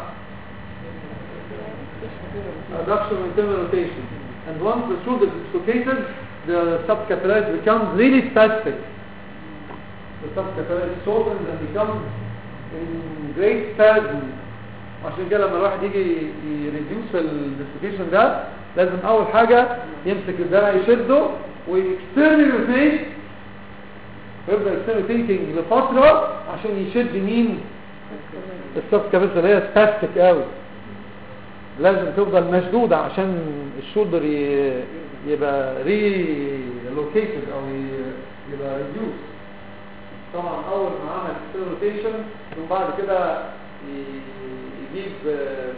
adduction and internal rotation and once the shoulder is dislocated the subcapillary becomes really spastic the subcapillary shortens and becomes in great spasm عشان كده لما الواحد يجي يريديوس الديسلوكيشن ده لازم اول حاجة يمسك الدرع يشده ويكسترنال روتيت ويبدأ يكسترنال روتيتنج لفترة عشان يشد مين السبكابيلاري اللي هي سباستيك قوي لازم تفضل مشدودة عشان الشولدر ي- يبقى ري لوكيتد او ي- يبقى ريديوس طبعا اول ما عمل روتيشن ثم بعد كده ي- يجيب آه،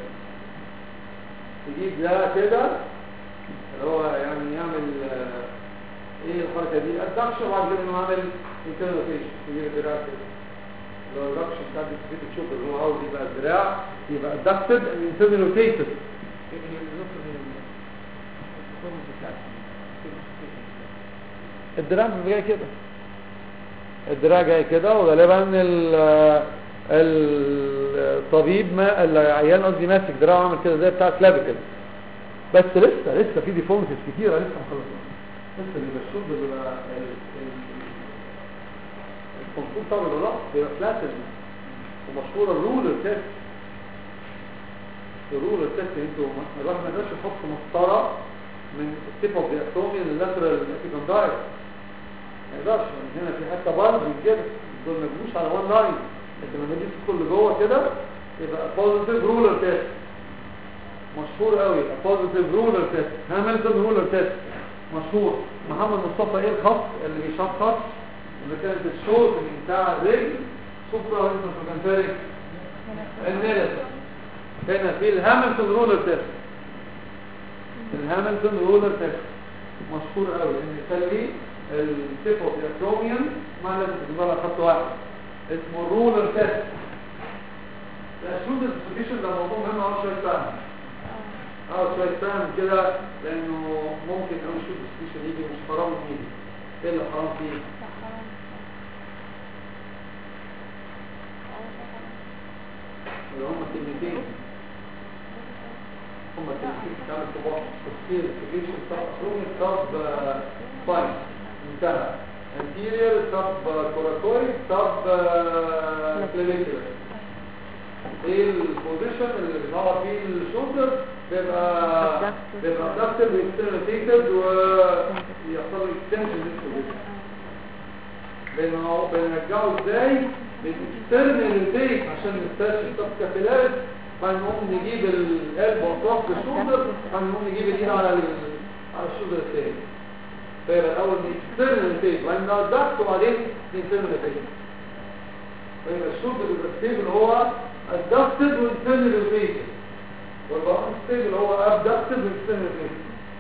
يجيب ده كده اللي هو يعني يعمل ايه الحركه دي ادكشن وبعد كده انه عامل انترنال روتيشن يجيب الدراع كده لو الادكشن بتاع الديستريبيوتد شوف اللي هو عاوز يبقى الدراع يبقى ادكتد انترنال روتيتد هي النقطة هي البرفورمانس بتاعت الدراع مش جاي كده الدراع جاي كده وغالبا ال- الطبيب ما العيان قصدي ماسك دراعه عامل كده زي بتاع سلابي كده بس لسه لسه في ديفورمتيز كتيره لسه ما خلصناش لسه بيبقى الشوط بيبقى ال- ال- الكونتور بتاع الراس بيبقى فلاتن ومشهوره الرولر تيست الرولر تيست انتوا ما- الواحد ما يقدرش يحط مسطره من التيب اوف ذا اكتومي لللاترال ابيكوندايل ما يقدرش يعني هنا في حته بلج كده دول ما يجوش على وان لاين لكن لما يجي تدخل لجوه كده يبقى بوزيتيف رولر تيست مشهور قوي بوزيتيف رولر تيست هامilton رولر تيست مشهور محمد مصطفى ايه الخط اللي بيشخص اللي كانت الشوط من بتاع الرجل سوبرا وانترفيرنتريك النيلس هنا في الهامilton رولر تيست الهامilton رولر تيست مشهور قوي ان يخلي التيب اوف الكروميوم ما لازم تجيبها خط واحد اسمه الرولر تيست الشوز الديستريبيوشن ده موضوع مهم عاوز شويه فهم عاوز شويه فهم كده لانه ممكن قوي الشوز الديستريبيوشن يجي مش حرام يجي ايه اللي حرام فيه؟ اللي هم كلمتين هم كلمتين بتاع الطباع تفسير الديستريبيوشن بتاع الكروميوم طب فاين انتهى anterior sub coracoid sub clavicular ايه البوزيشن اللي بيظهر فيه الشولدر بيبقى Abducted. بيبقى abducted واكسترناليتد ويحصل له extension للبوزيشن لانه هو بنرجعه ازاي بالاكسترناليتد عشان نستشفي السب كابيلاريز فنقوم نجيب القلب واطراف الشولدر فنقوم نجيب الايد على ال- على الشولدر الثاني فيبقى الاول اكسترنال فيز وبعدين ضغط وبعدين انترنال فيز فيبقى الشوط بيبقى ستيبل هو adducted وانترنال فيز والبقى ستيبل هو abducted وانترنال فيز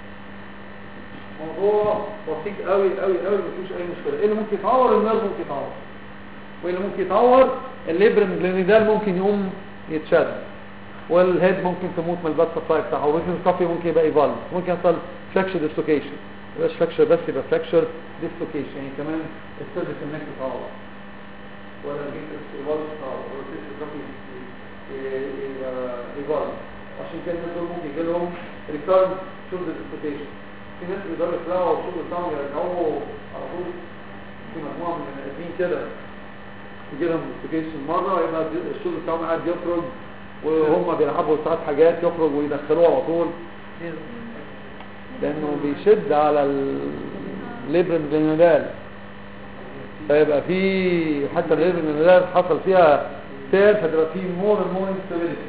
موضوع بسيط قوي قوي قوي مفيش اي مشكله ايه اللي ممكن يتعور النيرف ممكن يتعور وايه اللي ممكن يتعور الليبرم جلينيدال ممكن يقوم يتشد والهيد ممكن تموت من البات سبلاي بتاعها وممكن الكافي ممكن يبقى ايفالف ممكن يحصل فراكشر ديسلوكيشن مش فراكشر بس يبقى فراكشر ديسلوكيشن يعني كمان السيرفيس النك تتعور ولا الجيتس ايفالف تتعور ولا السيرفيس الكافي يبقى ايفالف عشان كده الناس دول ممكن يجي لهم ريكارد شولدر ديسلوكيشن في ناس بيقدروا يطلعوا الشغل بتاعهم يرجعوه على طول في مجموعه من البني ادمين كده يجي لهم ديسلوكيشن مره يبقى الشغل بتاعهم قاعد يخرج وهم بيلعبوا ساعات حاجات يخرج ويدخلوه على طول لانه بيشد على الليبرم جلينودال فيبقى في حتى الليبرم جلينودال حصل فيها تير فتبقى في مور اند مور انستابيليتي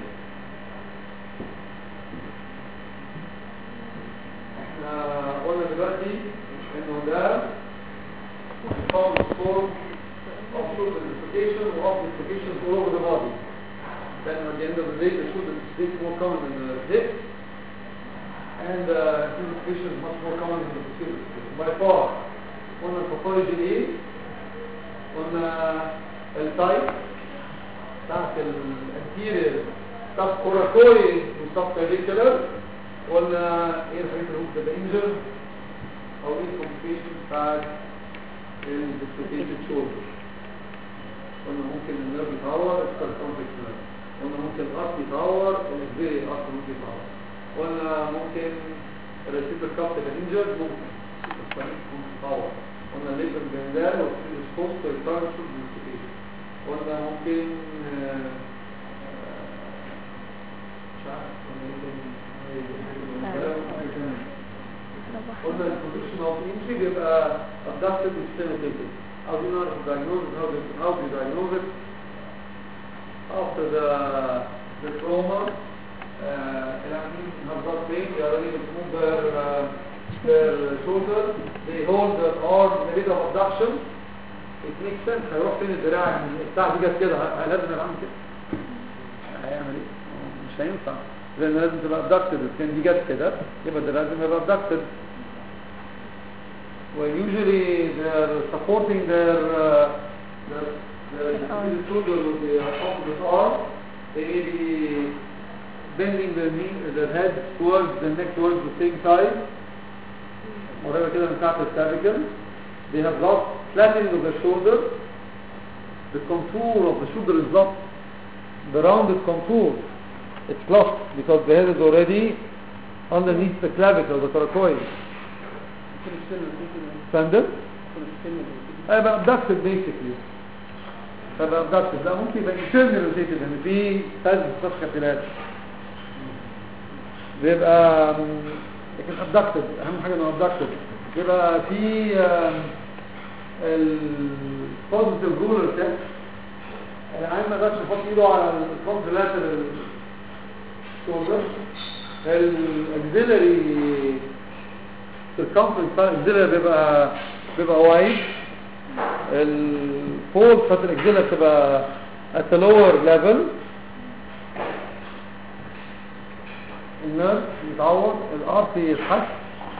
احنا قلنا دلوقتي انه ده form form of should identification or of identification all over the body then at the end of the day the should is more common in the hip and uh, identification is much more common in the posterior by far قلنا الباثولوجي ايه قلنا التايب بتاعت الانتيرير سب كوراكوي وسب كاليكولر قلنا ايه الحاجات اللي ممكن تبقى انجر او ايه الكومبليكيشن بتاعت الديسلوكيتد شولدر قلنا ممكن النيرف يتعور اكتر كومبلكس نيرف قلنا ممكن الارض يتعور الاكبيري الارض ممكن يتعور قلنا ممكن الريسيبر كاب تبقى انجر ممكن السبايك ممكن يتعور قلنا الليبر جندال والسكوب يتعور شولدر ديسلوكيشن قلنا ممكن آه، آه، مش عارف قلنا ايه تاني قلنا البوزيشن اوف انجري بيبقى abducted externally how do you know how to diagnose it how do, how do you diagnose it after the the trauma uh, العمليين have got pain they are ready to move their uh, their shoulder they hold their arm in a bit of abduction it makes sense هيروح فين الدراع يعني الساعة دي جت كده ه- لازم يبقى عامل كده هيعمل ايه مش هينفع لان لازم تبقى abducted كان دي جت كده يبقى ده لازم يبقى abducted when usually they're supporting their uh, their, their arm. shoulder with the opposite arm, they may be bending their knee, their head towards the neck towards the same side, whatever كده من تحت الcervical. They have lost flattening of the shoulder. The contour of the shoulder is lost. The rounded contour, it's lost because the head is already underneath the clavicle, the thoracoid. كل السن اللي Fender? كل السن اللي هيبقى abducted basically هيبقى abducted لا ممكن يبقى internal rotated ان في فاز في كابيلات بيبقى م، لكن abducted اهم حاجه انه abducted بيبقى في البوزيتيف رولر تيست العين ما يقدرش يحط ايده على الكونترلاترال شولدر الاكزيلري الكونفرنس بتاع الاكزيلر بيبقى بيبقى وايد الفول بتاعت الاكزيلر بتبقى at the lower level النيرف يتعور الارتي يتحس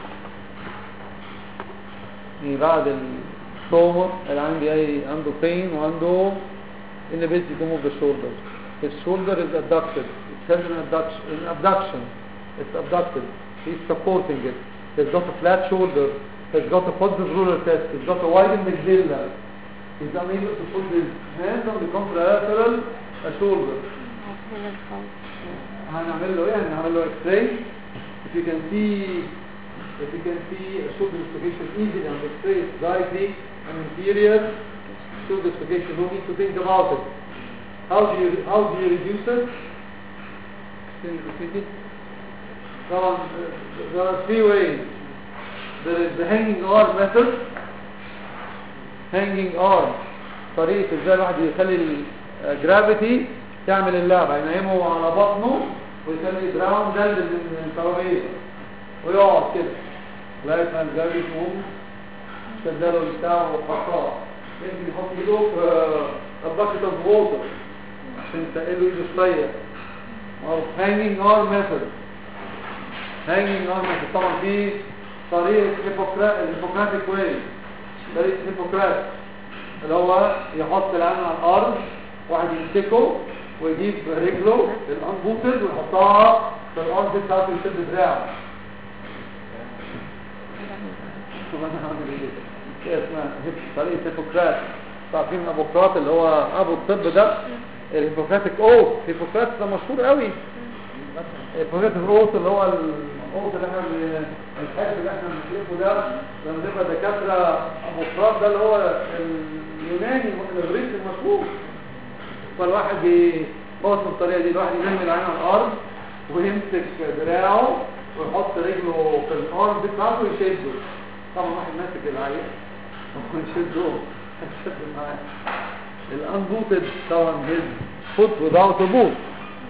يعني بعد التروما اللي عندي اي عنده pain وعنده inability to move the shoulder his shoulder is abducted it has an abduction, an abduction it's abducted he's supporting it he's got a flat shoulder he's got a positive ruler test he's got a widened axilla he's unable to put his hand on the contralateral shoulder هنا الخوف هنعمل له ايه هنعمل له اكس راي if you can see if you can see a shoulder dislocation easily on the x-ray it's directly an inferior shoulder dislocation no need to think about it how do you how do you reduce it السن اللي طبعا there are three ways there is the hanging arm method hanging arm طريقة ازاي الواحد يخلي الجرافيتي تعمل اللعبة ينيمه على بطنه ويخلي دراعه مدلل من الترابيزة ويقعد كده لغاية ما الجرافيتي تقوم شدله بتاعه وحطاه يمكن يحط ايده في باكت اوف ووتر عشان تقله ايده شوية معروف hanging arm method hanging arm method طبعا في طريقة هيبوكراتيك واي طريقة هيبوكرات اللي هو يحط العين على الارض واحد يمسكه ويجيب رجله الانبوتد ويحطها في الارض بتاعته يشد دراعه شوف انا هعمل ايه كده اسمها هيب- طريقة هيبوكرات عارفين ابوقراط اللي هو ابو الطب ده الهيبوكراتيك اوث هيبوكرات ده مشهور قوي الهيبوكراتيك اوث اللي هو الاوث اللي احنا بن- الحاجة اللي احنا بنشوفه ده لما نبقى دكاترة ابوقراط ده اللي هو اليوناني الاغريقي المشهور فالواحد بيبص بالطريقة دي الواحد ينام العين على الارض ويمسك دراعه ويحط رجله في الارض بتاعته ويشده طبعا واحد ماسك العين ويشده هيشد معاه الانبوتد طبعا his foot without a boot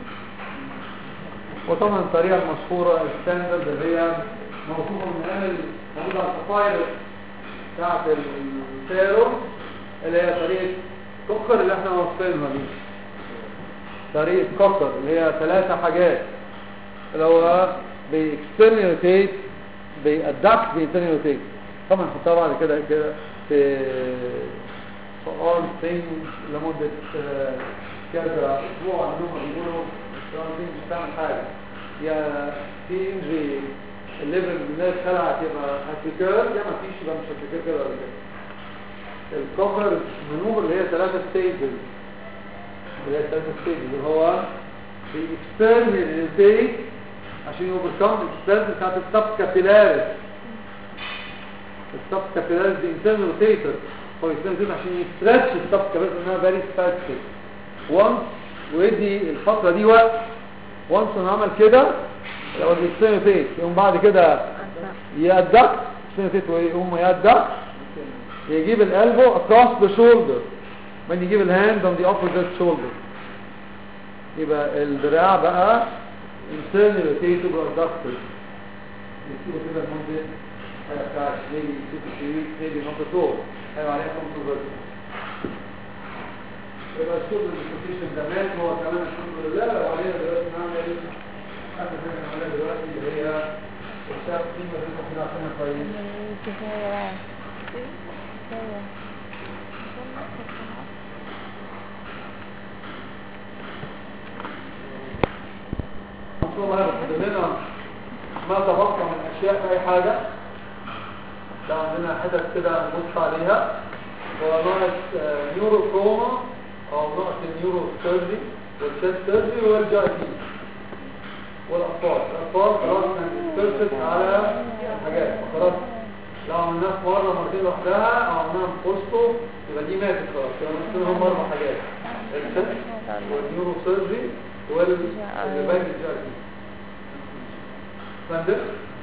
وطبعا الطريقة المشهورة الستاندرد اللي هي موجودة من ايام موجودة على الفايل بتاعت التيرو اللي هي طريقة كوكر اللي احنا واصفينها دي طريقة كوكر اللي هي ثلاثة حاجات اللي هو بيكسترنيوتيت بيأدكت بيكسترنيوتيت طبعا نحطها بعد كده كده في في ارم ثينج لمدة آه، كذا اسبوع انهم بيقولوا الارم ثينج مش بتعمل حاجة يا في انجري الليفل الناس خلعت يبقى هتكير يا ما فيش يبقى مش هتكير كده ولا كده الكفر منوفر اللي هي ثلاثة ستيجز اللي هي ثلاثة ستيجز اللي هو بيكسترنال انتيك عشان يوبركم الاكسترنال بتاعت السب كابيلاريس السب كابيلاريس دي انترنال روتيتر هو يستخدم عشان يسترتش السب كابيلاريس انها فيري سباستيك وانس ويدي الفترة دي وقت وانس انه عمل كده لو الاكسترنال روتيت يقوم بعد كده يأدك اكسترنال ويقوم يأدك يجيب الالبو across the shoulder من يجيب الهاند on the opposite shoulder يبقى الدراع بقى internally rotated or adducted يسيبه كده لمدة بتاع maybe two to three weeks maybe not at all هيبقى عليها controversy يبقى الشغل الديسكوتيشن زمان هو كمان الحمد لله لو علينا دلوقتي نعمل ايه؟ اخر حاجه نعملها دلوقتي اللي هي الشاب قيمه دي كده عشان كويس كفاية بقى ايوه مطلوب هذا لنا ما تبقى من اشياء في اي حاجة ده عندنا حدث كده نبص عليها وناقص نيورو كروما او ناقص النيورو سيرجي والشيست سيرجي والجاي دي والاطفال الاطفال خلاص نسترسل على الحاجات خلاص لو عملناها في مره مرتين لوحدها او عملناها في وسطه يبقى دي ماتت خلاص يبقى نحطهم اربع حاجات الشيست والنيورو سيرجي والباقي الجاي دي فهمت؟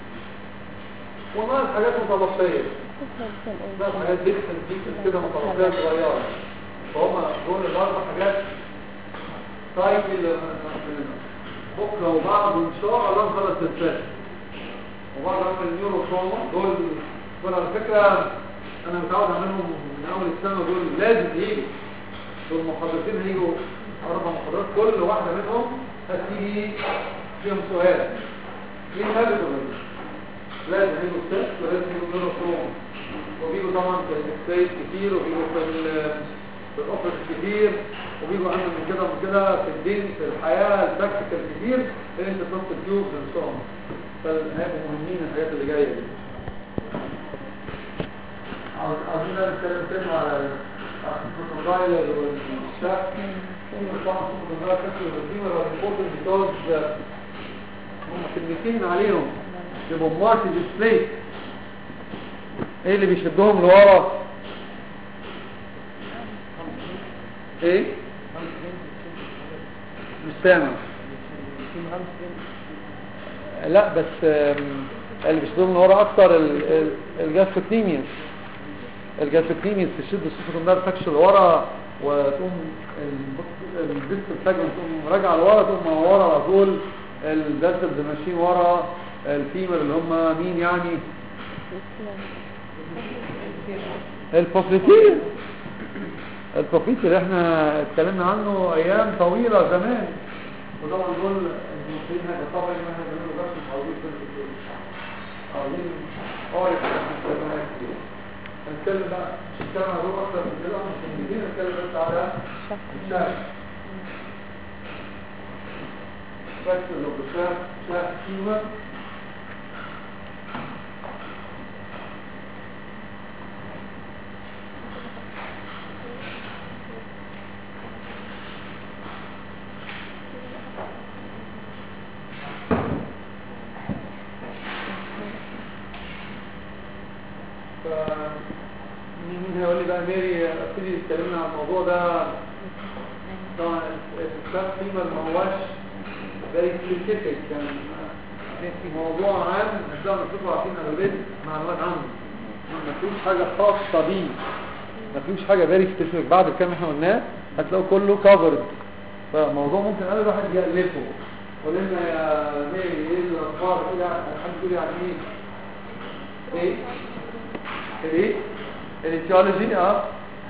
وناقص حاجات متبقية ناقص حاجات ديكسن ديكسن كده متبقية صغيرة فهم دول الأربع حاجات سايكل بكرة وبعض وإن شاء الله نخلص الثاني وبعض عمل النيورو تروما دول دول على فكرة أنا متعود أعملهم من أول السنة دول لازم يجوا دول المحاضرتين هيجوا أربع محاضرات كل واحدة منهم هتيجي فيهم سؤال مين هذا الرجل لازم يجوا ست ولازم يجوا نيورو تروما وبيجوا طبعا في الاكسايد كتير وبيجوا في ال- في الاوفيس كتير وبيجوا عندهم من كده ومن كده في الدين في الحياة البراكتيكال كتير اللي انت تحط التيوبز وصوم فهيبقوا مهمين الحاجات اللي جاية دي عاوز- عاوزين بقى نتكلم تاني على الفوتوغايلر والشاك طبعا الفوتوغايلر كتير والديمر والريبورتر بيكوز هم كلمتين عليهم يبقوا مارتي ديسبلاي ايه اللي بيشدهم لورا ايه مش سامع لا بس آم، اللي بيشدهم لورا اكتر ال- ال- الجاستروكنيميوس الجاستروكنيميوس تشد الصوت النار تكش لورا وتقوم الديست فلاجمنت تقوم راجعه لورا تقوم ورا على طول الدسلز ماشيين ورا الفيمر اللي هم مين يعني البوفيتير البوفيتير اللي احنا اتكلمنا عنه ايام طويلة زمان وطبعا دول المسلمين هذا طبعا ما احنا بنقول بس مش عاوزين كل الدول عاوزين عارف احنا كتير هنتكلم بقى مش هنتكلم عن دول اكتر من كده مش هنجيبين نتكلم بس على الشاش بس لو بشاف شاف فيمر ف مين مين هيقول لي بقى ميري ابتدي اتكلمنا عن الموضوع ده طبعا الكلاس فيما ما هواش very specific كان موضوع عام هتلاقوا نفسكم عارفين اغلبيه معلومات عنه ما فيش حاجه خاصه بيه ما فيش حاجه very specific بعد الكلام اللي احنا قلناه هتلاقوا كله covered فالموضوع ممكن اي واحد يألفه قول لنا يا ميري ايه الاخبار ايه يعني الحمد لله يعني ايه ايه ايه الاتيولوجي اه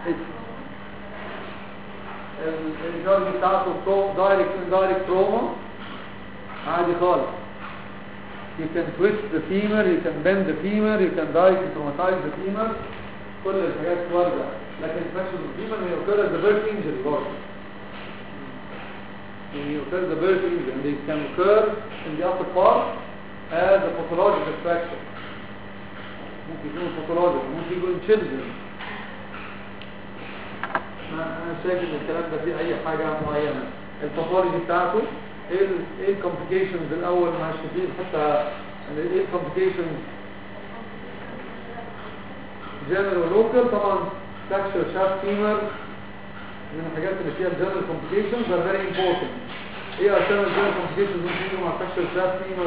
الاتيولوجي بتاعته دايركت اندايركت تروما عادي خالص you can twist the femur you can bend the femur you can directly traumatize the femur كل الحاجات واردة لكن infection of the femur may occur as a birth injury برضه may occur as a birth injury and they can occur in the upper part as a pathological fracture ممكن يكون pathological ممكن يكون children انا شايف ان الكلام ده فيه اي حاجة معينة الباثولوجي بتاعته ايه ال ايه الكومبليكيشنز الاول مع الشديد حتى ايه الكومبليكيشنز جنرال ولوكال طبعا فراكشر شاف فيمر من الحاجات اللي فيها الجنرال كومبليكيشنز are very important ايه اشهر الجنرال كومبليكيشنز ممكن يجوا مع فراكشر شاف فيمر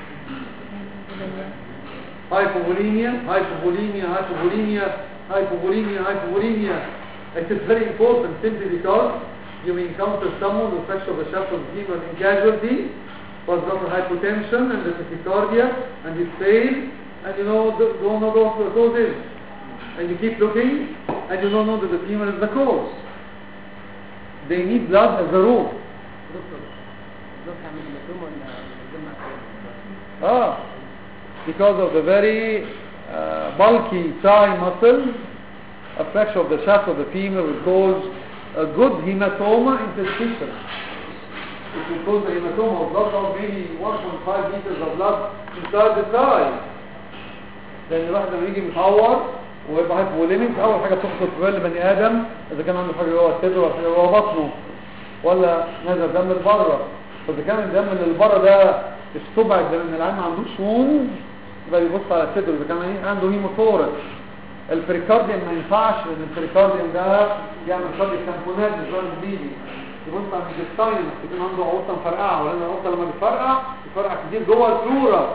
hypovolemia hypovolemia hypovolemia hypovolemia hypovolemia it is very important simply because you may encounter someone with fracture of the shaft of the femur in casualty for example hypotension and the tachycardia and it fails and you know don't don't know what the cause is and you keep looking and you don't know that the femur is the cause they need blood as a rule دكتور دكتور عامل مفهوم ولا جمع Ah, because of the very uh, bulky thigh muscle, a fracture of the shaft of the femur will cause a good hematoma interstitial. It will cause a hematoma of blood of maybe 1.5 liters of blood inside the thigh. لأن الواحد لما يجي متعور ويبقى هايبوليميك أول حاجة بتخطر في بال بني آدم إذا كان عنده حاجة جوه الصدر ولا حاجة جوه بطنه ولا نزل دم لبره فإذا كان الدم اللي لبره ده استبعد لأن العين ما عندوش وون يبقى يبص على صدره إذا كان عنده هيموثوركس البريكارديوم ما ينفعش لأن البريكارديوم ده يعمل كارديو تامبونات مش زي البيبي يبص على الانتستاين يكون عنده عورته مفرقعه ولان العورته لما بتفرقع بتفرقع كتير جوه الفلورا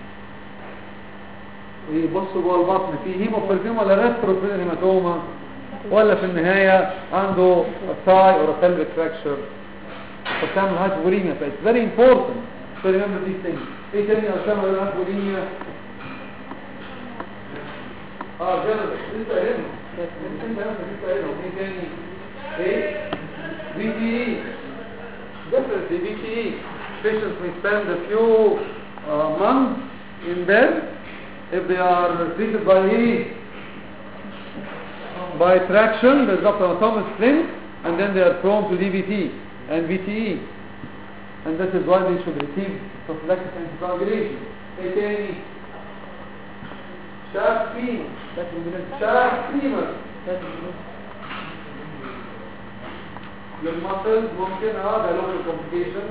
ويبص جوه البطن في هيموفيلفيوم ولا ريتروفيل هيماتوما ولا في النهايه عنده ثاي اور pelvic fracture فبتعمل هايبوريميا فايتس فيري امبورتنت تو ريمبر ذيس ثينجز ايه تاني عشان الهايبوريميا اه جرب لسه قايلهم لسه قايلهم ايه تاني ايه بي تي اي definitely BTE patients may spend a few uh, months in bed if they are treated by E by traction there's Dr. Thomas Flint and then they are prone to DVT and VTE and that is why they should receive prophylactic anticoagulation ايه تاني شاف فيمر شاف فيمر للمسلز ممكن هذا لوكال كومبليكيشن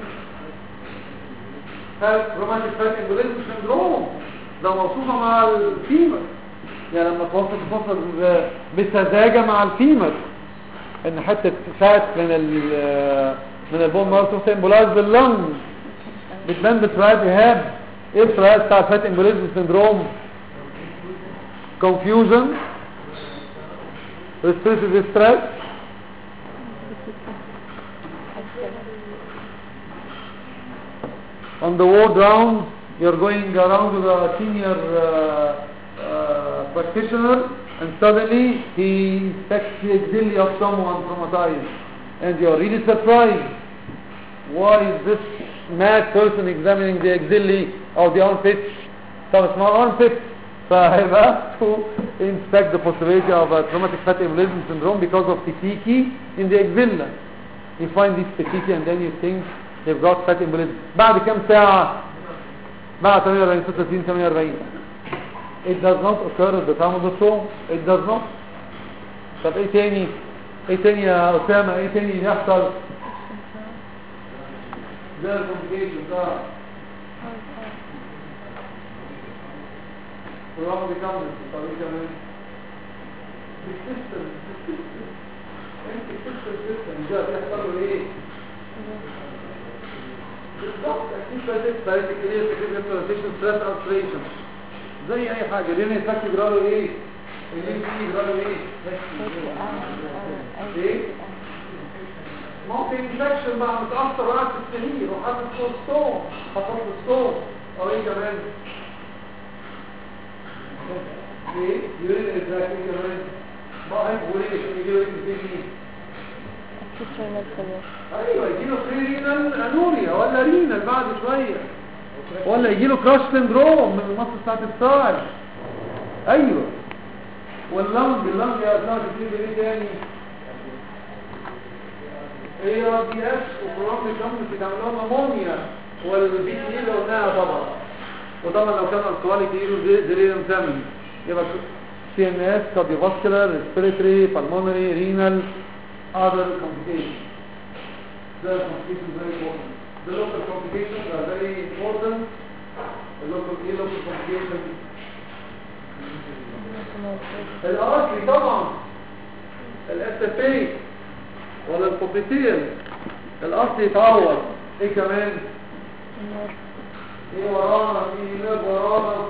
روماتيك فات امبوليزم سندروم ده موصوفه مع الفيمر يعني لما توصل توصل بسذاجه مع الفيمر ان حته فات من ال من البون مارتو سيمبولايز باللنج بتبان بسرعات ايهاب ايه السرعات بتاع فات امبوليزم سندروم confusion respiratory distress on the ward round you're going around with a senior uh, uh, practitioner and suddenly he inspects the axilla of someone traumatized and you're really surprised why is this mad person examining the axilla of the armpits so it's not armpits فهيبقى to inspect the possibility of a traumatic fatty embolism syndrome because of petiki in the axilla you find this petiki and then you think they've got fatty embolism بعد كم ساعة بعد 48 36 48 it does not occur at the time of the stroke it does not طب ايه تاني ايه تاني يا اسامة ايه تاني يحصل ده الكومبليكيشن ده ورغم بيكمل طب ايه كمان السيستم السيستم انت السيستم السيستم ده بيحصل له ايه بالضبط اكيد بس بقيت كليه تكتب ريبريزنتيشن ستريس التريشن زي اي حاجه ليه يفك جراله ايه اللي فيه جراله ايه ايه ممكن انفكشن بقى متاثر وقعد في السرير وحاطط فوق الصوم حاطط الصوم او ايه كمان ايه يورين ادراك ايه كمان ما هيك وريك عشان يجيله ايه تيجي ايوه يجيله رينال انوريا ولا رينال بعد شويه ولا يجيله كراش سندروم من المصل بتاعت الصاع ايوه واللنج اللنج يا اثناء تجيب ايه تاني ايه ار دي اس وبرامج الشمس بتعمل لهم امونيا والبي تي اللي قلناها طبعا وطبعا لو كان الكواليتي يجيله ديليريوم ثمن يبقى سي ام اس كارديوفاسكولار ريسبيريتري بالمونري رينال other complications. The complications very important. The local complications are very important. The local, the local complications. الأرضي طبعا الاس اف اي ولا الكوبيتيل الأرضي يتعور ايه كمان ايه ورانا ايه ناب ورانا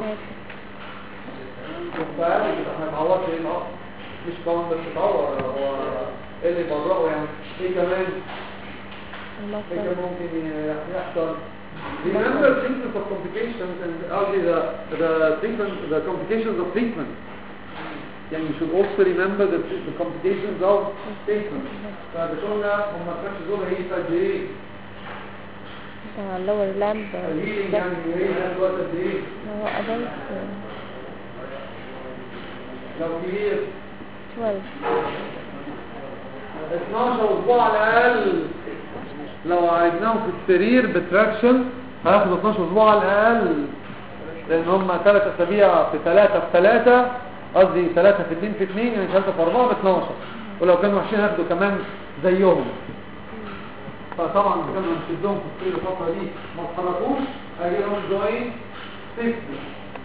فعلا احنا معوضش ايه الأرض مش كمان بس تتعور هو ايه اللي يبرئه يعني ايه كمان ايه كمان ممكن يحصل Remember treatment of complications and actually the, the treatment, the complications of treatment. يعني you should also remember the, the complications of treatment. فبتقولنا هم الكرش دول هي قد ايه؟ اللور لامب الهيلينج يعني ايه ده الوقت قد ايه؟ هو أدلت لو كبير 12 12 اسبوع على الاقل لو عايزناهم في السرير بتراكشن هياخدوا 12 اسبوع على الاقل لان هم 3 اسابيع في 3 في 3 قصدي 3 في 2 في 2 يعني 3 في 4 ب 12 ولو كانوا وحشين هياخدوا كمان زيهم فطبعا إذا كانوا هنشدهم في السرير الفتره دي ما اتحركوش هيجي لهم جوين سيفتي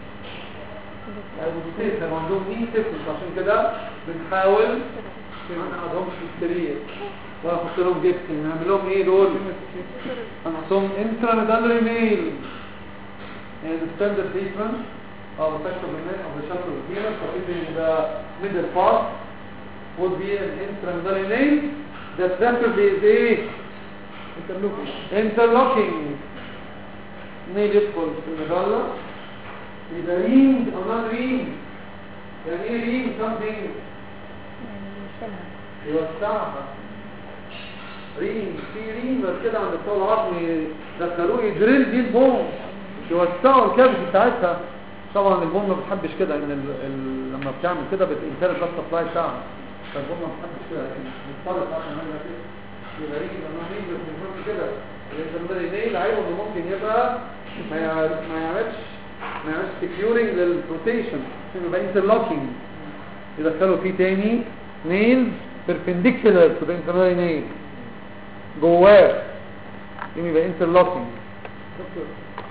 المستيق كانوا عندهم مين تفلس عشان كده بنحاول إن ما نقعدهمش في السرير ولا نحط لهم جبسن نعمل لهم ايه دول هنحطهم انتراميدالري ميل يعني the standard treatment of the sexual domain of the sexual penis for keeping the middle part would be an intramedullary nail that separately is a interlocking interlocking nail يدخل في المدلة يبقى رينج او نون رينج يعني ايه رينج something يعني يشيلها يوسعها رينج في رينج بس كده عند بتوع العظم يدخلوه يدريل بيه البوم يوسعوا الكبد بتاعتها طبعا البوم ما بتحبش كده ان ال... ال... لما بتعمل كده بتنكر بس السبلاي بتاعها فالبوم ما بتحبش كده لكن بتضطر عشان نعمل كده يبقى رينج او رينج بس مش مهم كده الانترميدي نيل عيبه انه ممكن يبقى ما يع- ما يعملش ما يعملش سكيورنج للروتيشن يبقى انترلوكينج يدخلوا فيه تاني نيلز perpendicular to the internal nail جواه يوم يبقى interlocking دكتور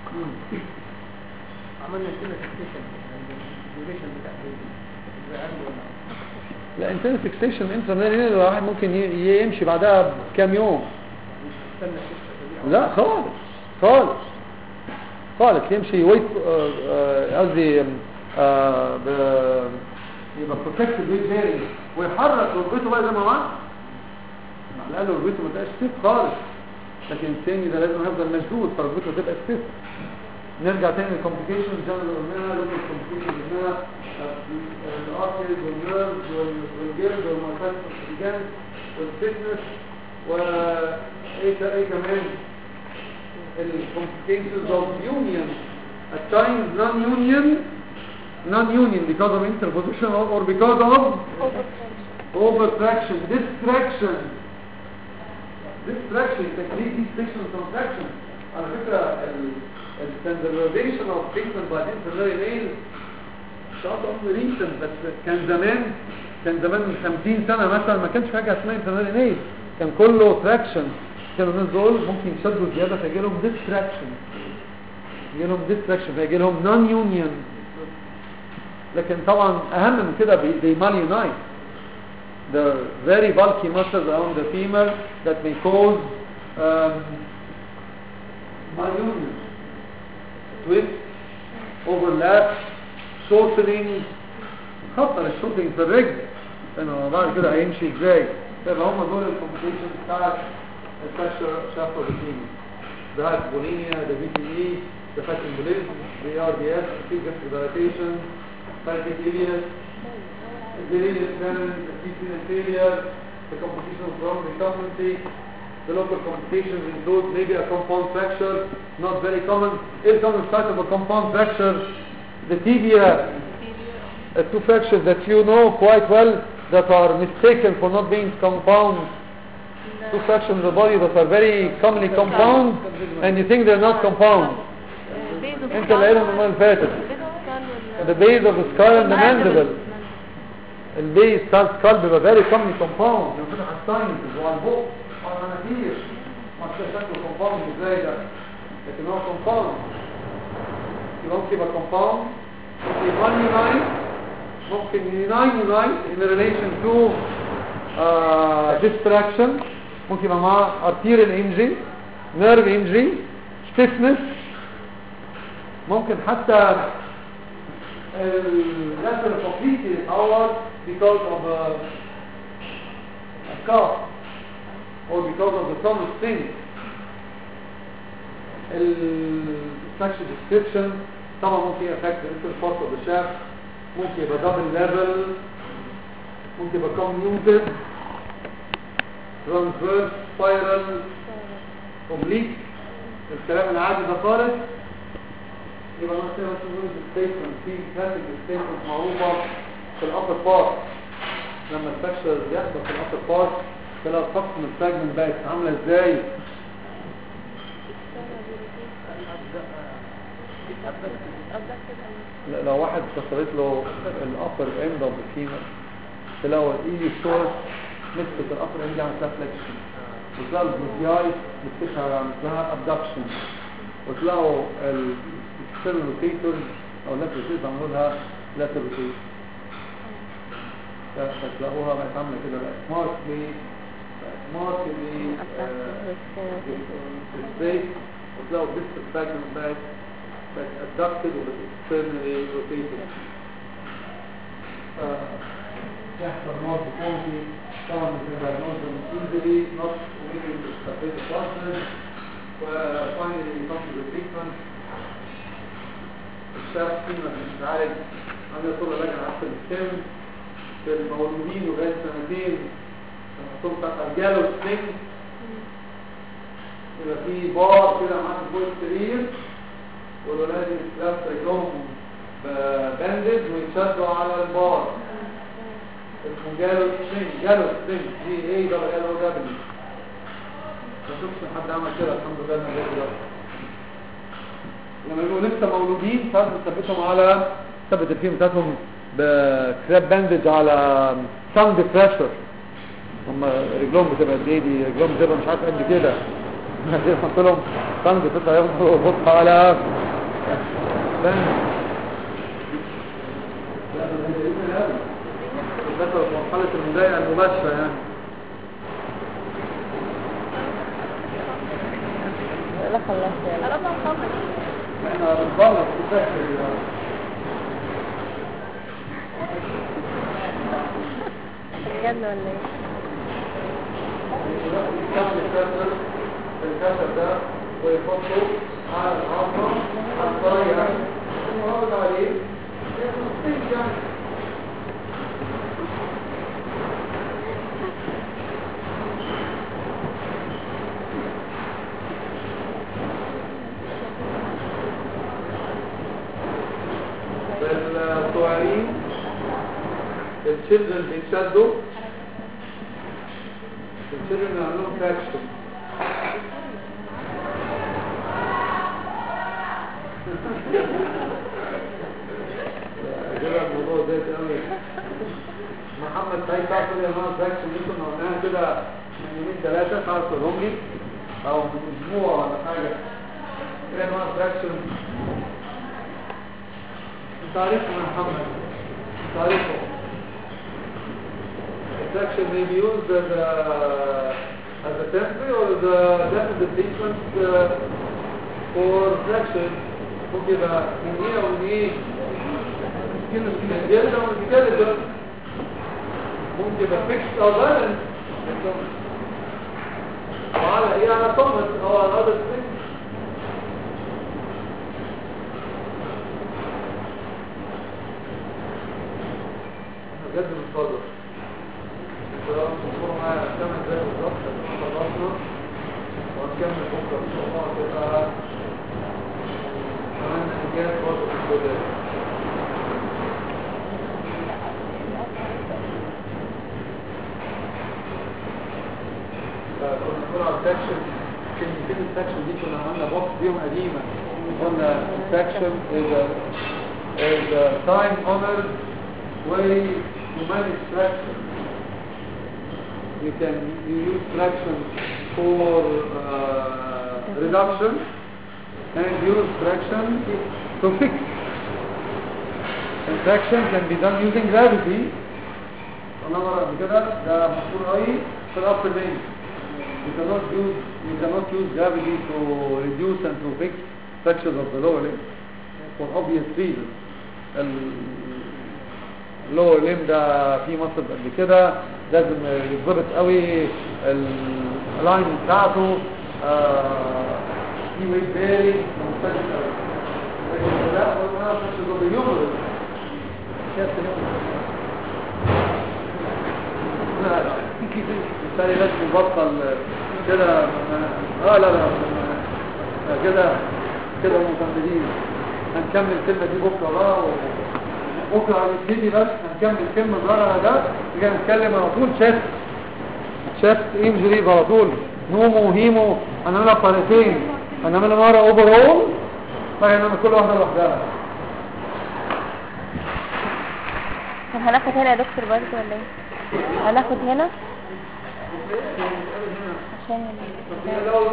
عملنا كده فيكسيشن الديوريشن بتاع البيبي اقل ولا لا internal fixation internal nail الواحد ممكن ي- يمشي بعدها بكام يوم مش استنى ست اسابيع لا خالص خالص خالص يمشي ويت آه، آه، قصدي آه، ب- يبقى protected weight bearing ويحرك ركبته بقى زي ما معاه على الاقل ركبته ما تبقاش ستيف خالص لكن الثاني ده لازم يفضل مشدود فركبته تبقى ستيف نرجع تاني للكومبليكيشنز زي ما قلنا لوكال كومبليكيشنز قلنا الارتريز والنيرفز والجلد والمركز والجنب والفتنس وايه تا- ايه كمان الكومبليكيشنز اوف يونيون at times non-union non-union because of interposition or, or because of overtraction distraction distraction technique distraction contraction على فكرة ال- الستاندرديزيشن اوف تريتمنت بعد انترنال نيل شاط امر ريسنت بس كان زمان كان زمان من 50 سنة مثلا ما كانش في حاجة اسمها انترنال نيل كان كله تراكشن كانوا الناس دول ممكن يشدوا زيادة فيجي لهم ديستراكشن يجي لهم ديستراكشن فيجي لهم نون يونيون لكن طبعا اهم من كده بي- they malunite the very bulky muscles around the femur that may cause um, malunion twist overlap shortening خطر الشورتنج في الرجل لانه بعد كده هيمشي ازاي يبقى هم دول الكومبليكيشنز بتاعت الفاشر شافر روتين ده بولينيا ده بي تي اي ده فاشن بوليزم دي ار دي اس فيجاس دايلاتيشن فايتيك الياس delirious tremens, acute renal failure, the complications from recumbency, the local complications include maybe a compound fracture, not very common. If common site of a compound fracture, the tibia, uh, two fractures that you know quite well that are mistaken for not being compound, two fractures in the body that are very commonly compound, and you think they're not compound. انت اللي قايلهم المره اللي فاتت. The base of the skull and the mandible. البيس بتاع السكال بيبقى فيري كومني كومباوند بيفتح على الساينسز وعلى البق وعلى المناخير ما شكله كومباوند ازاي ده لكن هو كومباوند يبقى ممكن يبقى كومباوند ممكن يبقى يونايت ممكن يونايت يونايت in relation to uh, distraction ممكن يبقى معاه arterial injury nerve injury stiffness ممكن حتى الناس completely يتعور because of a, a cough or because of the stomach sting السكشن description طبعا ممكن يأفكت الانترفورس of the shaft ممكن يبقى double level ممكن يبقى commuted transverse spiral oblique الكلام العادي ده خالص يبقى مثلا نقول ستيتمنت في كلاسيك ستيتمنت معروفه في الابر بارت لما الفراكشر بيحصل في الابر بارت تلاقي القسم الفراجمنت بقت عامله ازاي لا- لو واحد كسرت له الابر اند اوف الفيمر تلاقوا الايدي سورس مسكت الابر اند عملت لها فليكشن وتلاقوا البروتياي مسكتها عملت لها ابدكشن وتلاقوا الاكسترنال روتيتورز او لاتر روتيتورز عملوا لها لاتر روتيتور فتلاقوها بقت عامله كده بقت ماركلي بقت ماركلي ستريت وتلاقوا ديست فراجمنت بقت بقت abducted وبقت externally rotated يحصل more deformity طبعا مثل diagnosis easily not within the separate process وfinally we come to the treatment الشخص فيما بنتعالج عندنا طول علاج على حسب السن في المولودين لغاية سنتين لما تحطهم تحت الجالو سلينج يبقى في بار كده معاك فوق السرير والولاد يتلف رجلهم بباندج ويتشدوا على البار اسمه جالو سلينج جالو سلينج دي ايه ده بقى له دبليو ما شفتش حد عمل كده الحمد لله من غير دلوقتي لما يبقوا لسه مولودين ساعات بنثبتهم على ثبت الفيم بتاعتهم بكراب باندج على ساوند بريشر هم رجلهم بتبقى قد ايه دي رجلهم بتبقى مش عارف قد كده عايزين نحط لهم ساوند بريشر ياخدوا بطء على باندج لا ده هيضايقني قوي بالذات لو في مرحله المضايقه المباشره يعني لا خلصت يلا أنا أصلا خاطر احنا بنخلص في الفكر بجد ولا ايه؟ يستعمل الكسر الكسر ده ويحطه على العظمة على الطريقة ويقعد عليه ياخد يعني الصغيرين الشلدرن بيتشدوا الشلدرن عندهم فاكشن كده الموضوع زي قوي محمد سعيد تعرف كده يا جماعه فاكشن دي كنا قلناها كده من يومين ثلاثه تعرف تقولهم لي او من اسبوع ولا حاجه ايه يا جماعه فاكشن تعريف من محمد تعريفه Section may be used as a, as a temporary or as a definite treatment uh, for flexion ممكن يبقى من ايه او من ايه من الجلد او من الجلد ممكن يبقى fixed او balance وعلى ايه على طمس او على other things بجد بنتفضل الصورة معايا ثمان دقايق بالظبط خلصنا وهنكمل بكرة ان شاء الله هتبقى كمان انجاز برضه في البداية كنا بنقول على السكشن كلمتين السكشن دي كنا عملنا بوكس بيهم قديمة قلنا السكشن is a, is a time honored way to manage fraction. You can you use fraction for uh, reduction and use fraction to fix. And fraction can be done using gravity. طالما قبل كده ده مشهور قوي في الأبر لين. You cannot use you cannot use gravity to reduce and to fix fractures of the lower limb for obvious reasons. اللور ليم ده فيه مصر قد كده لازم يتظبط قوي اللاين بتاعته آه، في ويت بيري مختلف قوي لكن لا ما فيش باليومر شاف لا لا بالتالي لازم يبطل كده اه لا لا لا، كده كده مكملين هنكمل الكلمه دي بكره بقى و... بكره هنبتدي بس هنكمل كلمه صغيره على ده نيجي نتكلم على طول شيست شيست انجريز على طول نومو هيمو هنعملها بطريقتين هنعملها مره اوفر اول بعدين هنعمل كل واحده لوحدها طب هناخد هنا يا دكتور برضه ولا ايه هناخد هنا عشان ال- لو